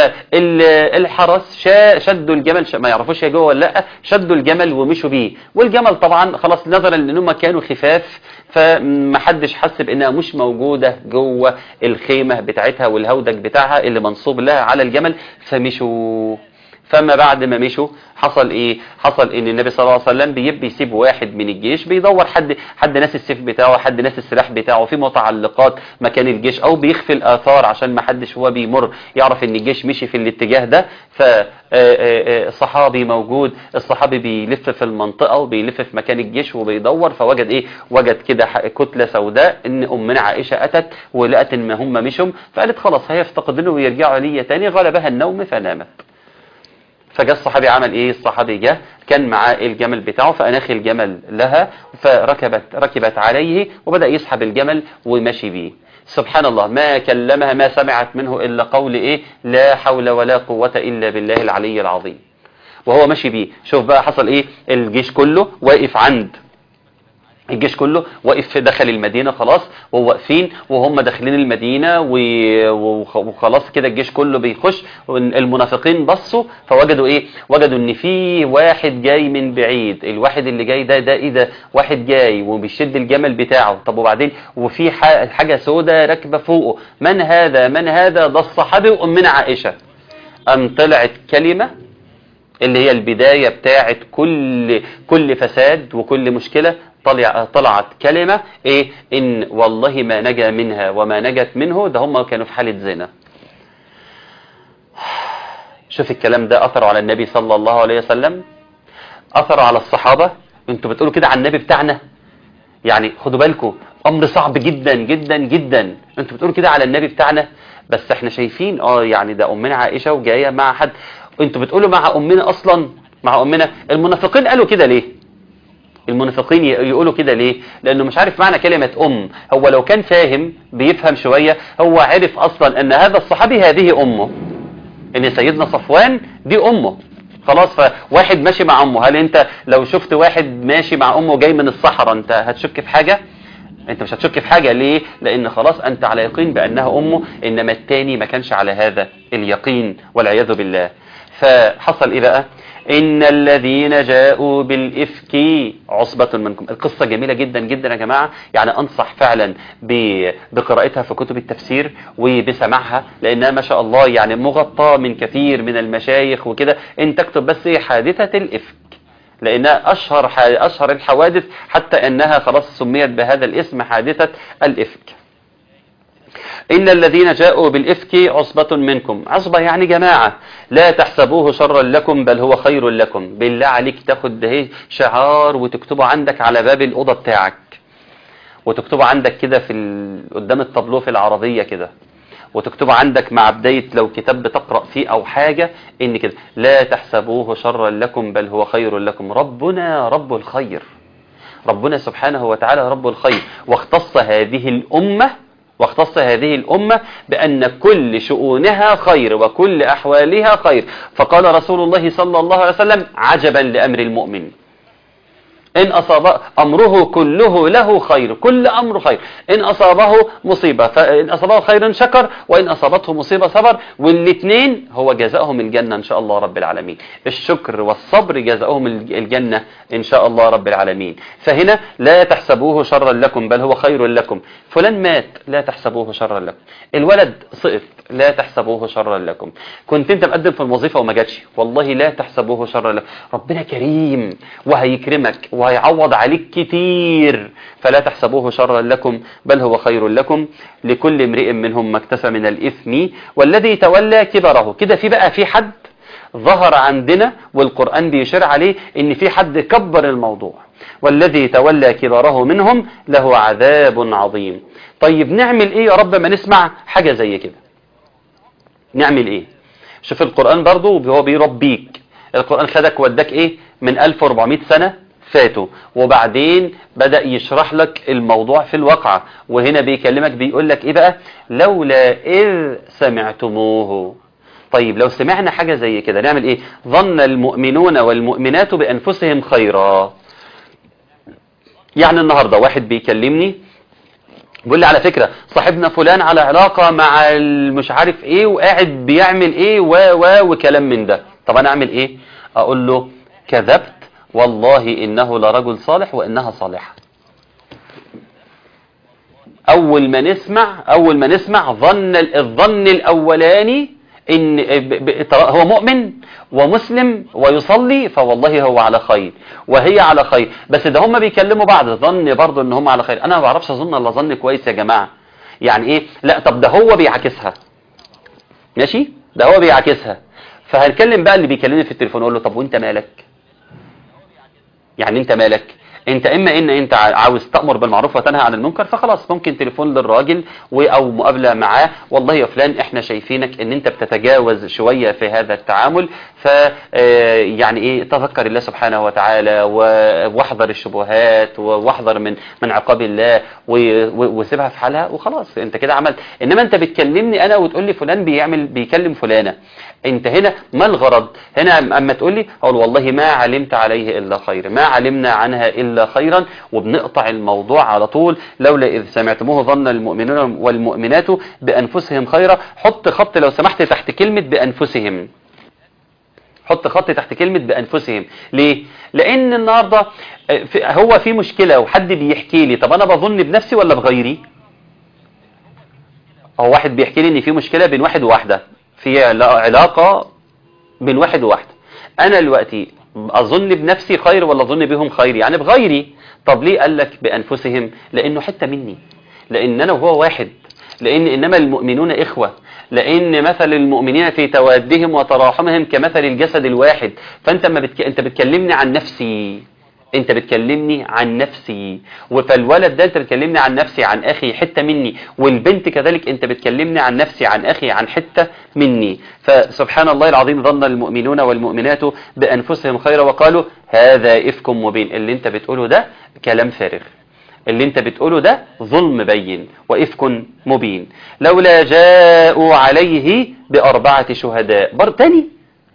فالحرس شا- شدوا الجمل ش- ما يعرفوش هي جوه ولا لا شدوا الجمل ومشوا بيه والجمل طبعا خلاص نظرا لانهم كانوا خفاف فمحدش حس بانها مش موجوده جوه الخيمه بتاعتها والهودج بتاعها اللي منصوب لها على الجمل فمشوا فما بعد ما مشوا حصل ايه حصل ان النبي صلى الله عليه وسلم بيبقى يسيب واحد من الجيش بيدور حد حد ناس السيف بتاعه حد ناس السلاح بتاعه في متعلقات مكان الجيش او بيخفي الاثار عشان ما حدش هو بيمر يعرف ان الجيش مشي في الاتجاه ده فالصحابي موجود الصحابي بيلف في المنطقه وبيلف في مكان الجيش وبيدور فوجد ايه وجد كده ح- كتله سوداء ان امنا عائشه اتت ولقت ان هم مشوا فقالت خلاص هيفتقدني ويرجعوا لي تاني غلبها النوم فنامت فجاء الصحابي عمل ايه الصحابي جه كان معاه الجمل بتاعه فاناخ الجمل لها فركبت ركبت عليه وبدا يسحب الجمل ومشي بيه سبحان الله ما كلمها ما سمعت منه الا قول ايه لا حول ولا قوه الا بالله العلي العظيم وهو ماشي بيه شوف بقى حصل ايه الجيش كله واقف عند الجيش كله واقف في دخل المدينة خلاص وواقفين وهم داخلين المدينة و- وخ- وخلاص كده الجيش كله بيخش المنافقين بصوا فوجدوا ايه وجدوا ان في واحد جاي من بعيد الواحد اللي جاي ده ده ايه ده واحد جاي وبيشد الجمل بتاعه طب وبعدين وفي ح- حاجة سودة راكبة فوقه من هذا من هذا ده الصحابي وامنا عائشة ام طلعت كلمة اللي هي البداية بتاعت كل كل فساد وكل مشكلة طلع طلعت كلمة ايه ان والله ما نجا منها وما نجت منه ده هم كانوا في حالة زنا شوف الكلام ده اثره على النبي صلى الله عليه وسلم اثره على الصحابة انتوا بتقولوا كده عن النبي بتاعنا يعني خدوا بالكم امر صعب جدا جدا جدا انتوا بتقولوا كده على النبي بتاعنا بس احنا شايفين اه يعني ده امنا عائشه وجايه مع حد انتوا بتقولوا مع امنا اصلا مع امنا المنافقين قالوا كده ليه المنافقين ي- يقولوا كده ليه لانه مش عارف معنى كلمه ام هو لو كان فاهم بيفهم شويه هو عرف اصلا ان هذا الصحابي هذه امه ان سيدنا صفوان دي امه خلاص فواحد ماشي مع امه هل انت لو شفت واحد ماشي مع امه جاي من الصحراء انت هتشك في حاجه انت مش هتشك في حاجة ليه لان خلاص انت على يقين بانها امه انما التاني ما كانش على هذا اليقين والعياذ بالله فحصل ايه بقى ان الذين جاءوا بالافك عصبة منكم القصة جميلة جدا جدا يا جماعة يعني انصح فعلا ب- بقراءتها في كتب التفسير وبسماعها لانها ما شاء الله يعني مغطاة من كثير من المشايخ وكده ان تكتب بس إيه حادثة الافك لأنها أشهر ح- أشهر الحوادث حتى أنها خلاص سميت بهذا الاسم حادثة الإفك إن الذين جاءوا بالإفك عصبة منكم عصبة يعني جماعة لا تحسبوه شرا لكم بل هو خير لكم بالله عليك تاخد ده شعار وتكتبه عندك على باب الأوضة بتاعك وتكتبه عندك كده في ال... قدام الطابلو في العربية كده وتكتبه عندك مع بداية لو كتاب بتقرأ فيه أو حاجة إن كده لا تحسبوه شرا لكم بل هو خير لكم ربنا رب الخير ربنا سبحانه وتعالى رب الخير واختص هذه الأمة واختص هذه الأمة بأن كل شؤونها خير وكل أحوالها خير فقال رسول الله صلى الله عليه وسلم عجبا لأمر المؤمن إن أصاب أمره كله له خير كل أمر خير إن أصابه مصيبة فإن أصابه خير شكر وإن أصابته مصيبة صبر والاثنين هو جزاؤهم الجنة إن شاء الله رب العالمين الشكر والصبر جزاؤهم الجنة إن شاء الله رب العالمين فهنا لا تحسبوه شرا لكم بل هو خير لكم فلان مات لا تحسبوه شرا لكم الولد سقط لا تحسبوه شرا لكم كنت انت مقدم في الوظيفة وما جاتش والله لا تحسبوه شرا لكم ربنا كريم وهيكرمك وهيعوض عليك كتير فلا تحسبوه شرا لكم بل هو خير لكم لكل امرئ منهم ما اكتسب من الإثم والذي تولى كبره كده في بقى في حد ظهر عندنا والقرآن بيشير عليه ان في حد كبر الموضوع والذي تولى كبره منهم له عذاب عظيم طيب نعمل ايه يا رب ما نسمع حاجة زي كده نعمل ايه شوف القرآن برضو هو بيربيك القرآن خدك وداك ايه من 1400 سنة فاتوا وبعدين بدأ يشرح لك الموضوع في الواقعة وهنا بيكلمك بيقول لك ايه بقى لولا إذ سمعتموه طيب لو سمعنا حاجة زي كده نعمل ايه ظن المؤمنون والمؤمنات بأنفسهم خيرا يعني النهاردة واحد بيكلمني بيقول لي على فكرة صاحبنا فلان على علاقة مع مش عارف ايه وقاعد بيعمل ايه و و وكلام من ده طب انا اعمل ايه اقول له كذبت والله انه لرجل صالح وانها صالحة اول ما نسمع اول ما نسمع ظن الظن الاولاني ان هو مؤمن ومسلم ويصلي فوالله هو على خير وهي على خير بس ده هم بيكلموا بعض ظن برضه ان هم على خير انا ما بعرفش اظن الا ظن كويس يا جماعه يعني ايه لا طب ده هو بيعاكسها ماشي ده هو بيعاكسها فهنكلم بقى اللي بيكلمني في التليفون اقول له طب وانت مالك يعني انت مالك انت اما ان انت عاوز تأمر بالمعروف وتنهى عن المنكر فخلاص ممكن تليفون للراجل او مقابلة معاه والله يا فلان احنا شايفينك ان انت بتتجاوز شوية في هذا التعامل ف يعني ايه تذكر الله سبحانه وتعالى واحذر الشبهات واحذر من من عقاب الله وسيبها في حالها وخلاص انت كده عملت انما انت بتكلمني انا وتقول لي فلان بيعمل بيكلم فلانة انت هنا ما الغرض هنا اما تقول لي اقول والله ما علمت عليه الا خير ما علمنا عنها الا خيرا وبنقطع الموضوع على طول لولا اذ سمعتموه ظن المؤمنون والمؤمنات بانفسهم خيرا حط خط لو سمحت تحت كلمة بانفسهم حط خط تحت كلمة بأنفسهم ليه؟ لأن النهاردة هو في مشكلة وحد بيحكي لي طب أنا بظن بنفسي ولا بغيري هو واحد بيحكي لي ان في مشكلة بين واحد وواحدة في علاقة بين واحد وواحدة انا دلوقتي اظن بنفسي خير ولا اظن بهم خير يعني بغيري طب ليه قال لك بانفسهم لانه حتة مني لان انا وهو واحد لان انما المؤمنون اخوة لان مثل المؤمنين في توادهم وتراحمهم كمثل الجسد الواحد فانت ما بتك... انت بتكلمني عن نفسي انت بتكلمني عن نفسي فالولد ده انت بتكلمني عن نفسي عن اخي حتة مني والبنت كذلك انت بتكلمني عن نفسي عن اخي عن حتة مني فسبحان الله العظيم ظن المؤمنون والمؤمنات بانفسهم خيرا وقالوا هذا افك مبين اللي انت بتقوله ده كلام فارغ اللي انت بتقوله ده ظلم بين وإفك مبين لولا جاءوا عليه بأربعة شهداء بر تاني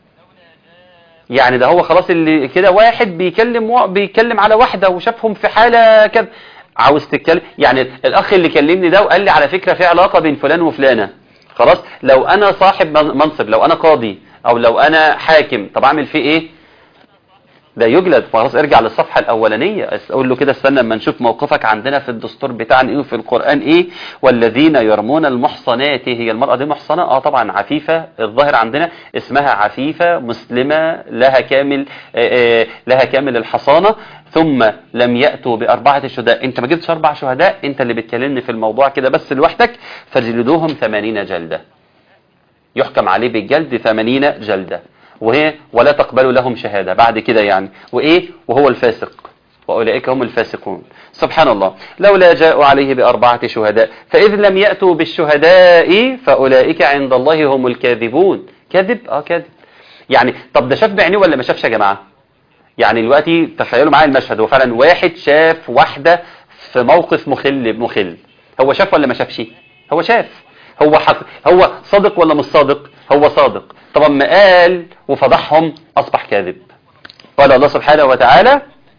يعني ده هو خلاص اللي كده واحد بيكلم و... بيكلم على واحدة وشافهم في حالة كده عاوز تتكلم يعني الأخ اللي كلمني ده وقال لي على فكرة في علاقة بين فلان وفلانة خلاص لو أنا صاحب منصب لو أنا قاضي أو لو أنا حاكم طب أعمل فيه إيه ده يجلد خلاص ارجع للصفحة الأولانية أقول له كده استنى اما نشوف موقفك عندنا في الدستور بتاعنا إيه وفي القرآن إيه والذين يرمون المحصنات هي المرأة دي محصنة آه طبعا عفيفة الظاهر عندنا اسمها عفيفة مسلمة لها كامل آآ آآ لها كامل الحصانة ثم لم يأتوا بأربعة شهداء انت ما جبتش أربع شهداء انت اللي بتكلمني في الموضوع كده بس لوحدك فجلدوهم ثمانين جلدة يحكم عليه بالجلد ثمانين جلدة وهي ولا تقبل لهم شهادة بعد كده يعني وإيه وهو الفاسق وأولئك هم الفاسقون سبحان الله لولا جاءوا عليه بأربعة شهداء فإذ لم يأتوا بالشهداء فأولئك عند الله هم الكاذبون كذب اه كذب يعني طب ده شاف بعينيه ولا ما شافش يا جماعة يعني دلوقتي تخيلوا معايا المشهد هو فعلا واحد شاف واحدة في موقف مخل مخل هو شاف ولا ما شافش هو شاف هو حق هو صادق ولا مش صادق هو صادق طب اما قال وفضحهم اصبح كاذب قال الله سبحانه وتعالى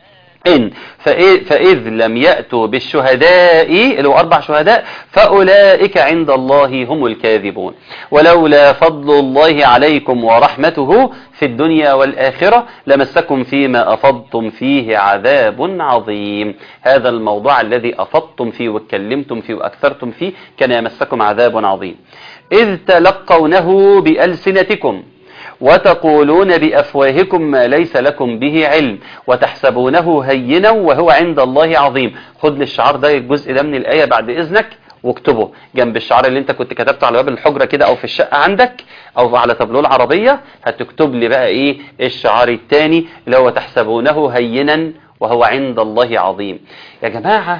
إن فإذ, فإذ لم يأتوا بالشهداء اللي هو أربع شهداء فأولئك عند الله هم الكاذبون ولولا فضل الله عليكم ورحمته في الدنيا والآخرة لمسكم فيما أفضتم فيه عذاب عظيم هذا الموضوع الذي أفضتم فيه واتكلمتم فيه وأكثرتم فيه كان يمسكم عذاب عظيم إذ تلقونه بألسنتكم وتقولون بأفواهكم ما ليس لكم به علم وتحسبونه هينا وهو عند الله عظيم خد للشعار ده الجزء ده من الآية بعد إذنك واكتبه جنب الشعار اللي انت كنت كتبته على باب الحجرة كده او في الشقة عندك او على تابلوه العربية هتكتب لي بقى ايه الشعار التاني اللي هو تحسبونه هينا وهو عند الله عظيم يا جماعة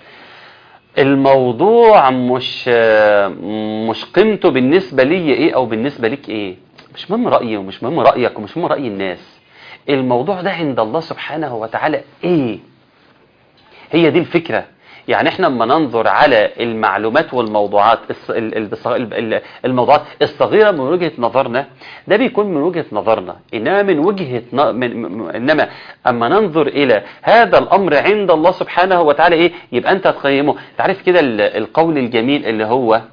الموضوع مش مش قيمته بالنسبة لي ايه او بالنسبة ليك ايه مش مهم رأيي ومش مهم رأيك ومش مهم رأي الناس الموضوع ده عند الله سبحانه وتعالى ايه هي دي الفكرة يعني احنا لما ننظر على المعلومات والموضوعات الموضوعات الصغيرة من وجهة نظرنا ده بيكون من وجهة نظرنا انما من وجهة ن... من... انما اما ننظر الى هذا الامر عند الله سبحانه وتعالى ايه يبقى انت تقيمه تعرف كده القول الجميل اللي هو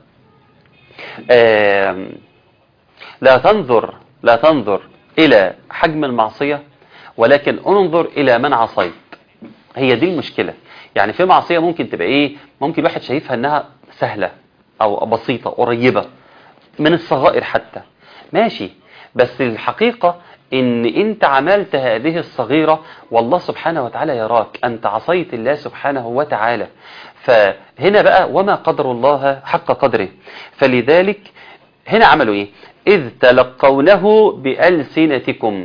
آه لا تنظر لا تنظر إلى حجم المعصية ولكن انظر إلى من عصيت هي دي المشكلة يعني في معصية ممكن تبقى إيه ممكن الواحد شايفها أنها سهلة أو بسيطة قريبة من الصغائر حتى ماشي بس الحقيقة ان انت عملت هذه الصغيرة والله سبحانه وتعالى يراك انت عصيت الله سبحانه وتعالى فهنا بقى وما قدر الله حق قدره فلذلك هنا عملوا ايه إذ تلقونه بألسنتكم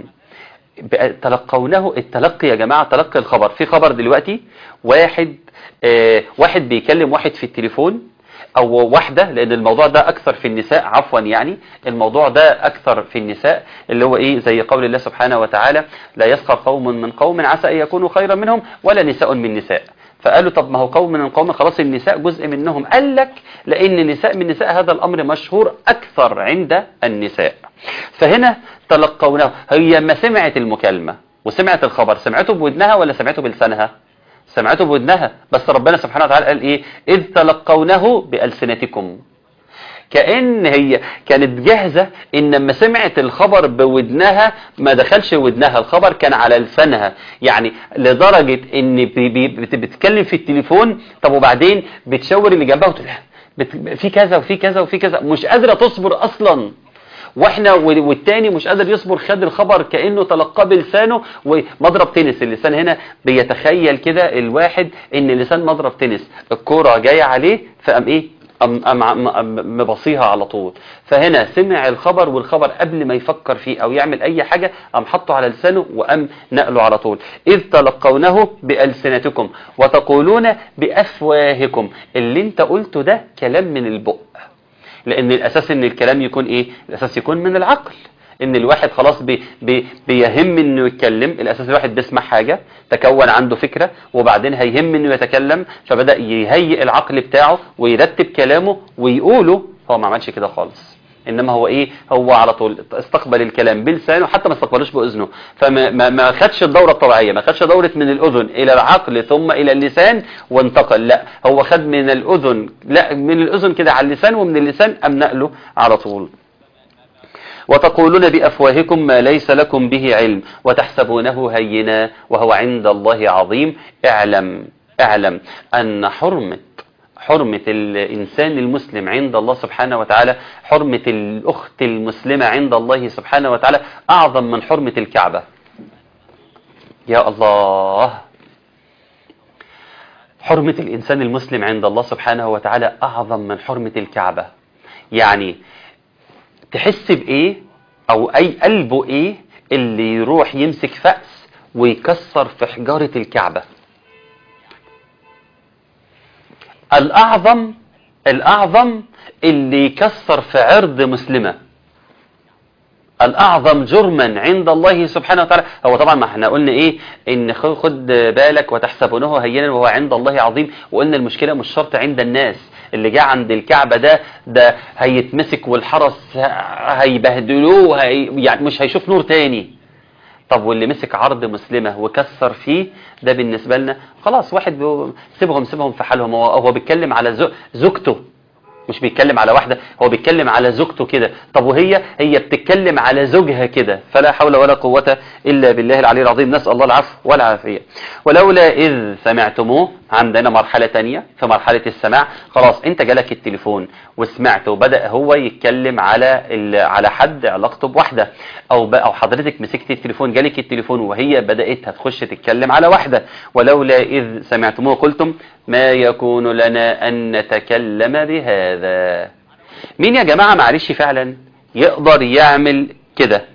تلقونه التلقي يا جماعة تلقي الخبر في خبر دلوقتي واحد آه واحد بيكلم واحد في التليفون او واحدة لان الموضوع ده اكثر في النساء عفوا يعني الموضوع ده اكثر في النساء اللي هو ايه زي قول الله سبحانه وتعالى لا يسخر قوم من قوم عسى ان يكونوا خيرا منهم ولا نساء من نساء فقالوا طب ما هو قوم من القوم خلاص النساء جزء منهم قال لك لأن نساء من نساء هذا الأمر مشهور أكثر عند النساء فهنا تلقونه هي ما سمعت المكالمة وسمعت الخبر سمعته بودنها ولا سمعته بلسانها سمعته بودنها بس ربنا سبحانه وتعالى قال إيه إذ تلقونه بألسنتكم كأن هي كانت جاهزة ان لما سمعت الخبر بودنها ما دخلش ودنها الخبر كان على لسانها يعني لدرجة ان بتتكلم في التليفون طب وبعدين بتشاور اللي جنبها وتقول في كذا وفي كذا وفي كذا مش قادرة تصبر اصلا واحنا والتاني مش قادر يصبر خد الخبر كأنه تلقاه بلسانه ومضرب تنس اللسان هنا بيتخيل كده الواحد ان اللسان مضرب تنس الكرة جاية عليه فقام ايه مبصيها على طول فهنا سمع الخبر والخبر قبل ما يفكر فيه او يعمل اي حاجة قام حطه على لسانه وقام نقله على طول اذ تلقونه بألسنتكم وتقولون بأفواهكم اللي انت قلته ده كلام من البق لان الاساس ان الكلام يكون ايه الاساس يكون من العقل ان الواحد خلاص بي بي بيهم انه يتكلم الاساس الواحد بيسمع حاجة تكون عنده فكرة وبعدين هيهم انه يتكلم فبدأ يهيئ العقل بتاعه ويرتب كلامه ويقوله هو ما عملش كده خالص انما هو ايه هو على طول استقبل الكلام بلسانه حتى ما استقبلوش باذنه فما ما ما خدش الدوره الطبيعيه ما خدش دوره من الاذن الى العقل ثم الى اللسان وانتقل لا هو خد من الاذن لا من الاذن كده على اللسان ومن اللسان ام نقله على طول وتقولون بأفواهكم ما ليس لكم به علم وتحسبونه هينا وهو عند الله عظيم اعلم اعلم أن حرمة حرمة الإنسان المسلم عند الله سبحانه وتعالى حرمة الأخت المسلمة عند الله سبحانه وتعالى أعظم من حرمة الكعبة يا الله حرمة الإنسان المسلم عند الله سبحانه وتعالى أعظم من حرمة الكعبة يعني تحس بإيه أو أي قلبه إيه اللي يروح يمسك فأس ويكسر في حجارة الكعبة الأعظم الأعظم اللي يكسر في عرض مسلمة الأعظم جرما عند الله سبحانه وتعالى هو طبعا ما احنا قلنا ايه ان خد بالك وتحسبونه هينا وهو عند الله عظيم وقلنا المشكلة مش شرط عند الناس اللي جاء عند الكعبة ده ده هيتمسك والحرس هيبهدلوه هي يعني مش هيشوف نور تاني طب واللي مسك عرض مسلمة وكسر فيه ده بالنسبة لنا خلاص واحد بيقول سيبهم سيبهم في حالهم هو هو بيتكلم على زو- زوجته مش بيتكلم على واحدة هو بيتكلم على زوجته كده طب وهي هي بتتكلم على زوجها كده فلا حول ولا قوة إلا بالله العلي العظيم نسأل الله العفو والعافية ولولا إذ سمعتموه عندنا مرحلة تانية في مرحلة السماع خلاص انت جالك التليفون وسمعت وبدأ هو يتكلم على ال- على حد علاقته بواحدة أو ب- أو حضرتك مسكت التليفون جالك التليفون وهي بدأت هتخش تتكلم على واحدة ولولا إذ سمعتموه قلتم ما يكون لنا أن نتكلم بهذا مين يا جماعة معلش فعلا يقدر يعمل كده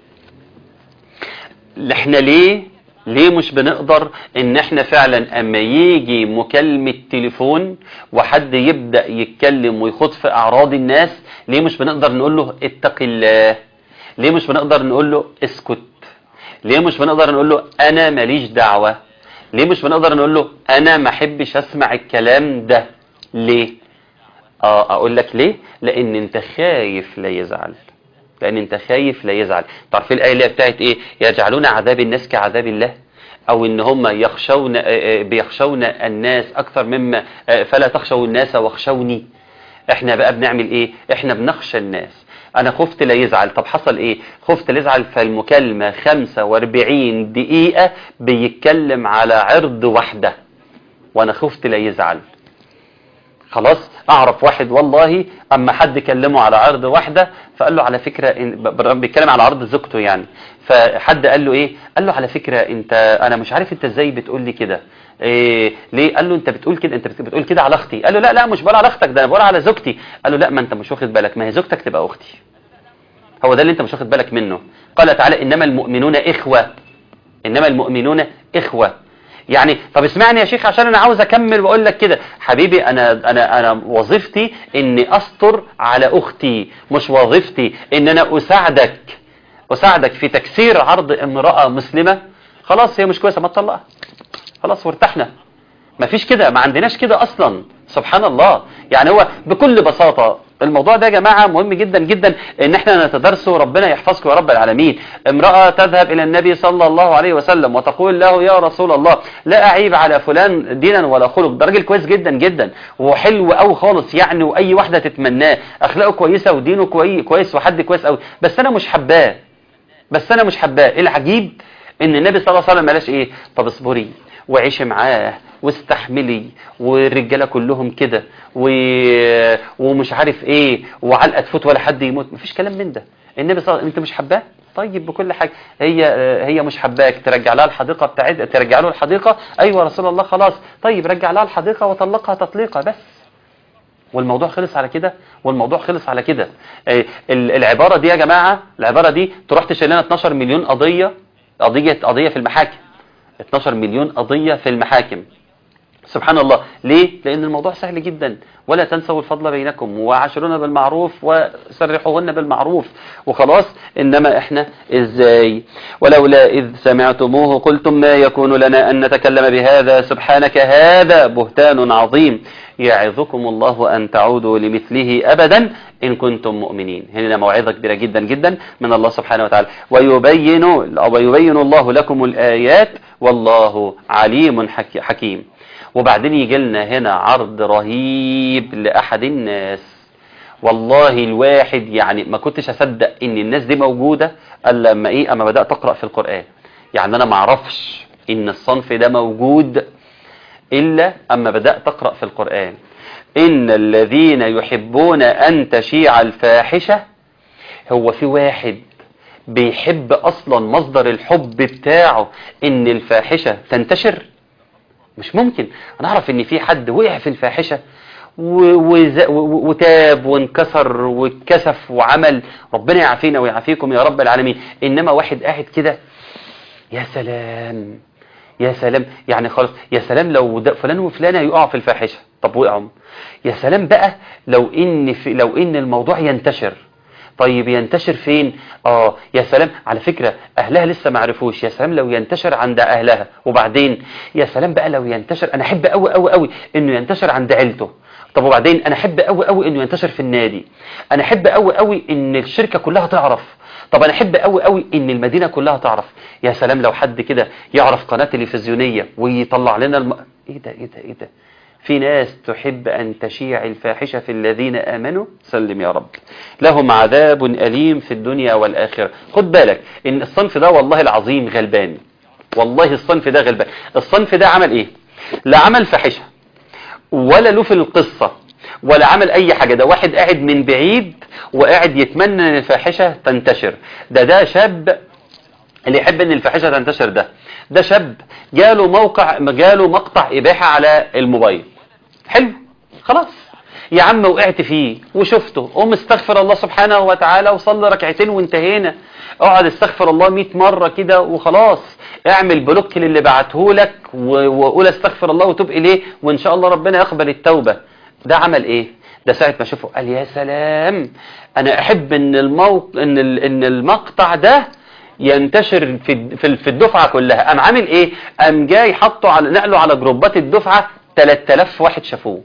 احنا ليه ليه مش بنقدر ان احنا فعلا اما يجي مكالمة تليفون وحد يبدأ يتكلم ويخوض في اعراض الناس ليه مش بنقدر نقول له اتق الله ليه مش بنقدر نقول له اسكت ليه مش بنقدر نقول له انا ماليش دعوة ليه مش بنقدر نقول له انا ما احبش اسمع الكلام ده ليه اه اقول لك ليه لان انت خايف لا يزعل لان انت خايف لا يزعل تعرفين الايه اللي هي بتاعت ايه يجعلون عذاب الناس كعذاب الله او ان هم يخشون آه، آه، بيخشون الناس اكثر مما آه، فلا تخشوا الناس واخشوني احنا بقى بنعمل ايه احنا بنخشى الناس انا خفت لا يزعل طب حصل ايه خفت لا يزعل فالمكالمة 45 دقيقة بيتكلم على عرض واحدة وانا خفت لا يزعل خلاص اعرف واحد والله اما حد كلمه على عرض واحده فقال له على فكره إن- ب- ب- بيتكلم على عرض زوجته يعني فحد قال له ايه قال له على فكره انت انا مش عارف انت ازاي بتقول لي كده إيه ليه قال له انت بتقول كده انت بت- بتقول كده على اختي قال له لا لا مش بقول على اختك ده انا بقول على زوجتي قال له لا ما انت مش واخد بالك ما هي زوجتك تبقى اختي هو ده اللي انت مش واخد بالك منه قال تعالى انما المؤمنون اخوه انما المؤمنون اخوه يعني طب اسمعني يا شيخ عشان انا عاوز اكمل واقول لك كده حبيبي انا انا انا وظيفتي اني استر على اختي مش وظيفتي ان انا اساعدك اساعدك في تكسير عرض امراه مسلمه خلاص هي مش كويسه ما تطلقها خلاص وارتحنا ما فيش كده ما عندناش كده اصلا سبحان الله يعني هو بكل بساطة الموضوع ده يا جماعة مهم جدا جدا ان احنا نتدرسه ربنا يحفظكم يا رب العالمين امرأة تذهب الى النبي صلى الله عليه وسلم وتقول له يا رسول الله لا اعيب على فلان دينا ولا خلق ده راجل كويس جدا جدا وحلو قوي خالص يعني واي واحدة تتمناه اخلاقه كويسة ودينه كوي- كويس وحد كويس قوي بس انا مش حباه بس انا مش حباه العجيب ان النبي صلى الله عليه وسلم قالش ايه طب اصبري وعيشي معاه واستحملي والرجاله كلهم كده و... ومش عارف ايه وعلقه تفوت ولا حد يموت مفيش كلام من ده النبي صلى الله عليه وسلم انت مش حباه طيب بكل حاجه هي هي مش حباك ترجع لها الحديقه بتاعتها ترجع له الحديقه ايوه يا رسول الله خلاص طيب رجع لها الحديقه وطلقها تطليقه بس والموضوع خلص على كده والموضوع خلص على كده إيه، ال- العبارة دي يا جماعة العبارة دي تروح تشيل لنا 12 مليون قضية قضية قضية في المحاكم 12 مليون قضية في المحاكم سبحان الله ليه؟ لأن الموضوع سهل جدا ولا تنسوا الفضل بينكم وعاشرونا بالمعروف وسرحوهن بالمعروف وخلاص إنما إحنا إزاي ولولا إذ سمعتموه قلتم ما يكون لنا أن نتكلم بهذا سبحانك هذا بهتان عظيم يعظكم الله أن تعودوا لمثله أبدا إن كنتم مؤمنين هنا موعظة كبيرة جدا جدا من الله سبحانه وتعالى ويبين, ويبين الله لكم الآيات والله عليم حك- حكيم وبعدين يجي لنا هنا عرض رهيب لأحد الناس والله الواحد يعني ما كنتش أصدق إن الناس دي موجودة إلا لما إيه أما بدأت أقرأ في القرآن يعني أنا ما أعرفش إن الصنف ده موجود إلا أما بدأت أقرأ في القرآن إن الذين يحبون أن تشيع الفاحشة هو في واحد بيحب أصلا مصدر الحب بتاعه إن الفاحشة تنتشر مش ممكن انا اعرف ان في حد وقع في الفاحشة و- وز- و- وتاب وانكسر واتكسف وعمل ربنا يعافينا ويعافيكم يا رب العالمين انما واحد قاعد كده يا سلام يا سلام يعني خلاص يا سلام لو ده فلان وفلانه يقعوا في الفاحشه طب وقعوا يا سلام بقى لو ان في لو ان الموضوع ينتشر طيب ينتشر فين اه يا سلام على فكرة اهلها لسه ما عرفوش يا سلام لو ينتشر عند اهلها وبعدين يا سلام بقى لو ينتشر انا احب قوي قوي قوي انه ينتشر عند عيلته طب وبعدين انا احب قوي قوي انه ينتشر في النادي انا احب قوي قوي ان الشركه كلها تعرف طب انا احب قوي قوي ان المدينه كلها تعرف يا سلام لو حد كده يعرف قناه تلفزيونيه ويطلع لنا الم... ايه ده ايه ده ايه ده في ناس تحب أن تشيع الفاحشة في الذين آمنوا سلم يا رب لهم عذاب أليم في الدنيا والآخرة خد بالك إن الصنف ده والله العظيم غلبان والله الصنف ده غلبان الصنف ده عمل إيه لا عمل فاحشة ولا له في القصة ولا عمل أي حاجة ده واحد قاعد من بعيد وقاعد يتمنى أن الفاحشة تنتشر ده ده شاب اللي يحب ان الفاحشه تنتشر ده ده شاب جاله موقع جاله مقطع اباحه على الموبايل حلو خلاص يا عم وقعت فيه وشفته قوم استغفر الله سبحانه وتعالى وصلي ركعتين وانتهينا اقعد استغفر الله 100 مره كده وخلاص اعمل بلوك للي بعته لك وقول استغفر الله وتوب اليه وان شاء الله ربنا يقبل التوبه ده عمل ايه ده ساعه ما شافه قال يا سلام انا احب ان الموق... ان ان المقطع ده ينتشر في في الدفعه كلها قام عامل ايه قام جاي حطه على نقله على جروبات الدفعه 3000 واحد شافوه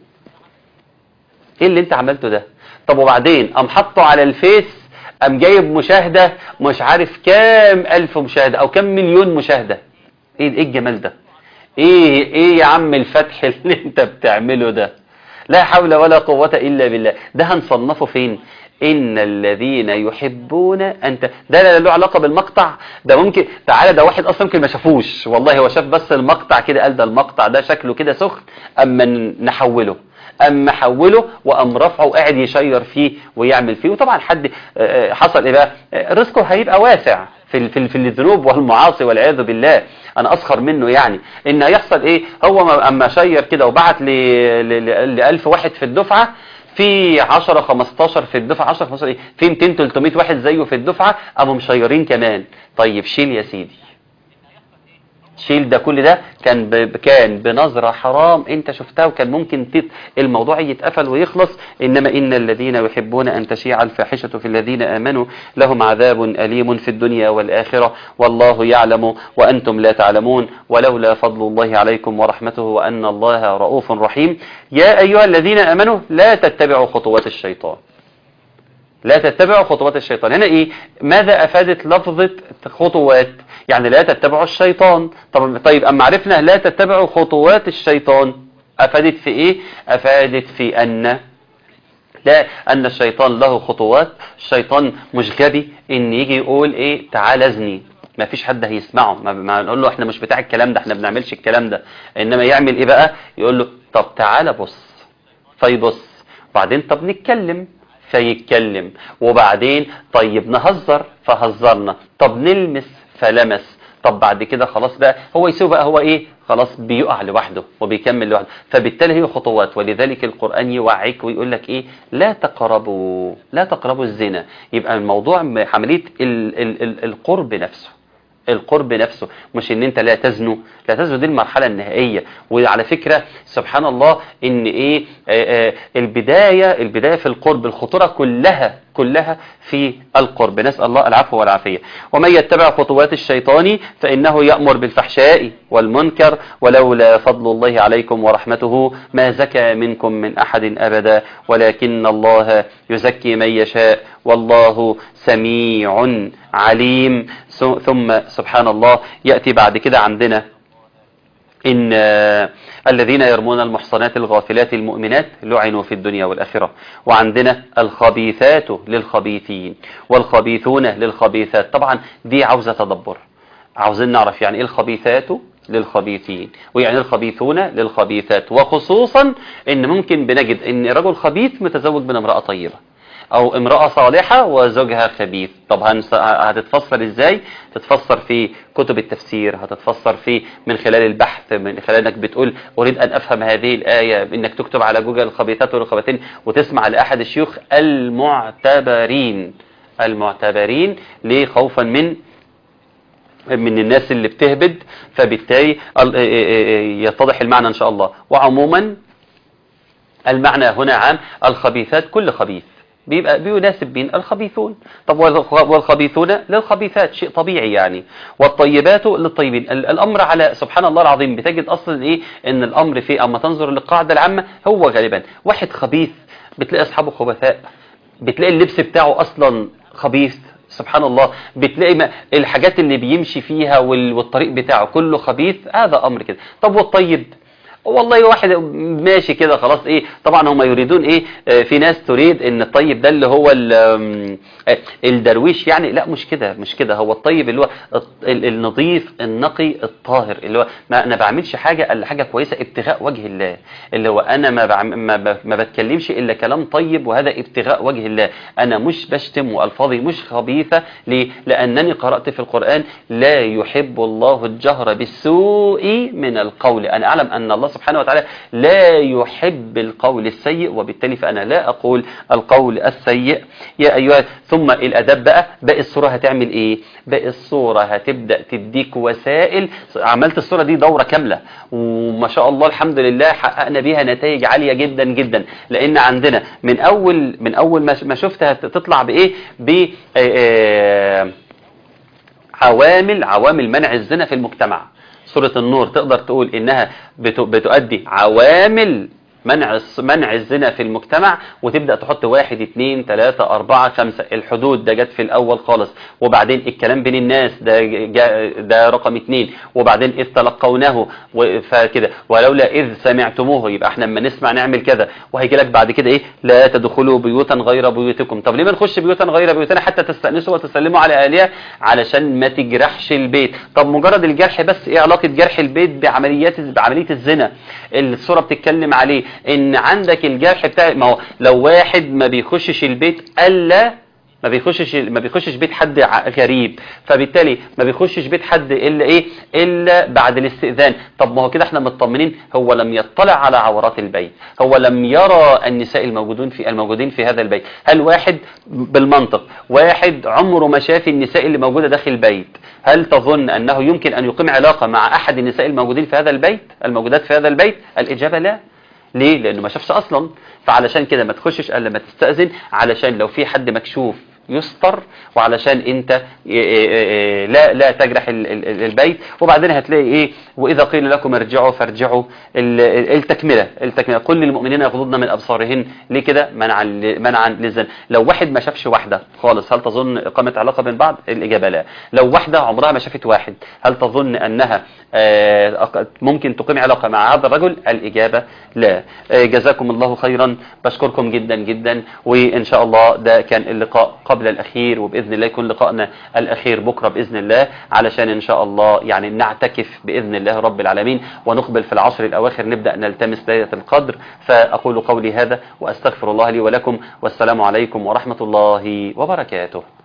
ايه اللي انت عملته ده طب وبعدين قام حطه على الفيس قام جايب مشاهده مش عارف كام الف مشاهده او كام مليون مشاهده ايه ايه الجمال ده ايه ايه يا عم الفتح اللي انت بتعمله ده لا حول ولا قوه الا بالله ده هنصنفه فين إن الذين يحبون أنت ده لا له علاقة بالمقطع ده ممكن تعالى ده واحد أصلا يمكن ما شافوش والله هو شاف بس المقطع كده قال ده المقطع ده شكله كده سخن أما نحوله أما حوله وأم رفعه وقاعد يشير فيه ويعمل فيه وطبعا حد حصل إيه بقى رزقه هيبقى واسع في في في الذنوب والمعاصي والعياذ بالله انا اسخر منه يعني ان هيحصل ايه هو اما شير كده وبعت ل 1000 واحد في الدفعه في 10 15 في الدفعه 10 15 ايه في 200 300 واحد زيه في الدفعه قاموا مشيرين كمان طيب شيل يا سيدي شيل ده كل ده كان ب... كان بنظرة حرام انت شفتها وكان ممكن تت... الموضوع يتقفل ويخلص انما ان الذين يحبون ان تشيع الفاحشة في الذين امنوا لهم عذاب اليم في الدنيا والاخرة والله يعلم وانتم لا تعلمون ولولا فضل الله عليكم ورحمته وان الله رؤوف رحيم يا ايها الذين امنوا لا تتبعوا خطوات الشيطان لا تتبعوا خطوات الشيطان هنا ايه ماذا افادت لفظة خطوات يعني لا تتبعوا الشيطان طب طيب اما عرفنا لا تتبعوا خطوات الشيطان افادت في ايه افادت في ان لا ان الشيطان له خطوات الشيطان مش غبي ان يجي يقول ايه تعال ازني ما فيش حد هيسمعه ما, ما نقول له احنا مش بتاع الكلام ده احنا بنعملش الكلام ده انما يعمل ايه بقى يقول له طب تعال بص فيبص بعدين طب نتكلم فيتكلم وبعدين طيب نهزر فهزرنا طب نلمس فلمس طب بعد كده خلاص بقى هو يسوي بقى هو ايه خلاص بيقع لوحده وبيكمل لوحده فبالتالي هي خطوات ولذلك القرآن يوعيك ويقول لك ايه لا تقربوا لا تقربوا الزنا يبقى الموضوع عملية ال ال ال القرب نفسه القرب نفسه مش ان انت لا تزنو لا تزنو دي المرحلة النهائية وعلى فكرة سبحان الله ان ايه آآ آآ البداية البداية في القرب الخطورة كلها كلها في القرب نسأل الله العفو والعافية ومن يتبع خطوات الشيطان فإنه يأمر بالفحشاء والمنكر ولولا فضل الله عليكم ورحمته ما زكى منكم من أحد أبدا ولكن الله يزكي من يشاء والله سميع عليم ثم سبحان الله يأتي بعد كده عندنا إن الذين يرمون المحصنات الغافلات المؤمنات لعنوا في الدنيا والآخرة وعندنا الخبيثات للخبيثين والخبيثون للخبيثات طبعا دي عاوزة تدبر عاوزين نعرف يعني إيه الخبيثات للخبيثين ويعني الخبيثون للخبيثات وخصوصا ان ممكن بنجد ان رجل خبيث متزوج من امرأة طيبة او امرأة صالحة وزوجها خبيث طب هتتفسر ازاي تتفسر في كتب التفسير هتتفسر في من خلال البحث من خلال انك بتقول اريد ان افهم هذه الآية انك تكتب على جوجل الخبيثات والخبيثين وتسمع لأحد الشيوخ المعتبرين المعتبرين ليه خوفا من من الناس اللي بتهبد فبالتالي يتضح المعنى ان شاء الله وعموما المعنى هنا عام الخبيثات كل خبيث بيبقى بيناسب مين الخبيثون طب والخ- والخبيثون للخبيثات شيء طبيعي يعني والطيبات للطيبين ال- الامر على سبحان الله العظيم بتجد اصلا ايه ان الامر في اما تنظر للقاعده العامه هو غالبا واحد خبيث بتلاقي اصحابه خبثاء بتلاقي اللبس بتاعه اصلا خبيث سبحان الله بتلاقي ما الحاجات اللي بيمشي فيها وال- والطريق بتاعه كله خبيث هذا امر كده طب والطيب والله واحد ماشي كده خلاص ايه طبعا هم يريدون ايه آه، في ناس تريد ان الطيب ده اللي هو ال- آم، آه، الدرويش يعني لا مش كده مش كده هو الطيب اللي هو الط- ال- النظيف النقي الطاهر اللي هو ما انا بعملش حاجه الا حاجه كويسه ابتغاء وجه الله اللي هو انا ما بعم ما, ب- ما بتكلمش الا كلام طيب وهذا ابتغاء وجه الله انا مش بشتم والفاظي مش خبيثه ليه لانني قرات في القران لا يحب الله الجهر بالسوء من القول انا اعلم ان الله سبحانه وتعالى لا يحب القول السيء وبالتالي فانا لا اقول القول السيء يا ايها ثم الاداب بقى باقي الصوره هتعمل ايه باقي الصوره هتبدا تديك وسائل عملت الصوره دي دوره كامله وما شاء الله الحمد لله حققنا بيها نتائج عاليه جدا جدا لان عندنا من اول من اول ما ما شفتها تطلع بايه ب آه، آه، عوامل عوامل منع الزنا في المجتمع سورة النور تقدر تقول إنها بت- بتؤدي عوامل منع الس- منع الزنا في المجتمع وتبدأ تحط واحد اتنين تلاتة أربعة خمسة الحدود ده جت في الأول خالص وبعدين الكلام بين الناس ده جا- ده رقم اتنين وبعدين إذ تلقونه و- فكده ولولا إذ سمعتموه يبقى احنا لما نسمع نعمل كذا وهيجي لك بعد كده إيه لا تدخلوا بيوتا غير بيوتكم طب ليه ما نخش بيوتا غير بيوتنا حتى تستأنسوا وتسلموا على أهلها علشان ما تجرحش البيت طب مجرد الجرح بس ايه علاقة جرح البيت بعمليات بعملية الزنا الصورة بتتكلم عليه ان عندك الجرح بتاع ما هو لو واحد ما بيخشش البيت الا ما بيخشش ما بيخشش بيت حد ع- غريب فبالتالي ما بيخشش بيت حد الا ايه الا بعد الاستئذان طب ما هو كده احنا مطمنين هو لم يطلع على عورات البيت هو لم يرى النساء الموجودون في الموجودين في هذا البيت هل واحد بالمنطق واحد عمره ما شاف النساء اللي موجوده داخل البيت هل تظن انه يمكن ان يقيم علاقه مع احد النساء الموجودين في هذا البيت الموجودات في هذا البيت الاجابه لا ليه لانه ما شافش اصلا فعلشان كده ما تخشش الا ما تستأذن علشان لو في حد مكشوف يستر وعلشان انت ي- ي- ي- لا لا تجرح ال- ال- ال- البيت وبعدين هتلاقي ايه واذا قيل لكم ارجعوا فارجعوا ال- ال- التكمله التكمله قل للمؤمنين يغضضن من ابصارهن ليه كده منعا ل- منعا للزنا لو واحد ما شافش واحده خالص هل تظن اقامه علاقه بين بعض الاجابه لا لو واحده عمرها ما شافت واحد هل تظن انها آه، أق- ممكن تقيم علاقه مع هذا الرجل الاجابه لا آه، جزاكم الله خيرا بشكركم جدا جدا وان شاء الله ده كان اللقاء قبل الاخير وباذن الله يكون لقائنا الاخير بكره باذن الله علشان ان شاء الله يعني نعتكف باذن الله رب العالمين ونقبل في العشر الاواخر نبدا نلتمس ليله القدر فاقول قولي هذا واستغفر الله لي ولكم والسلام عليكم ورحمه الله وبركاته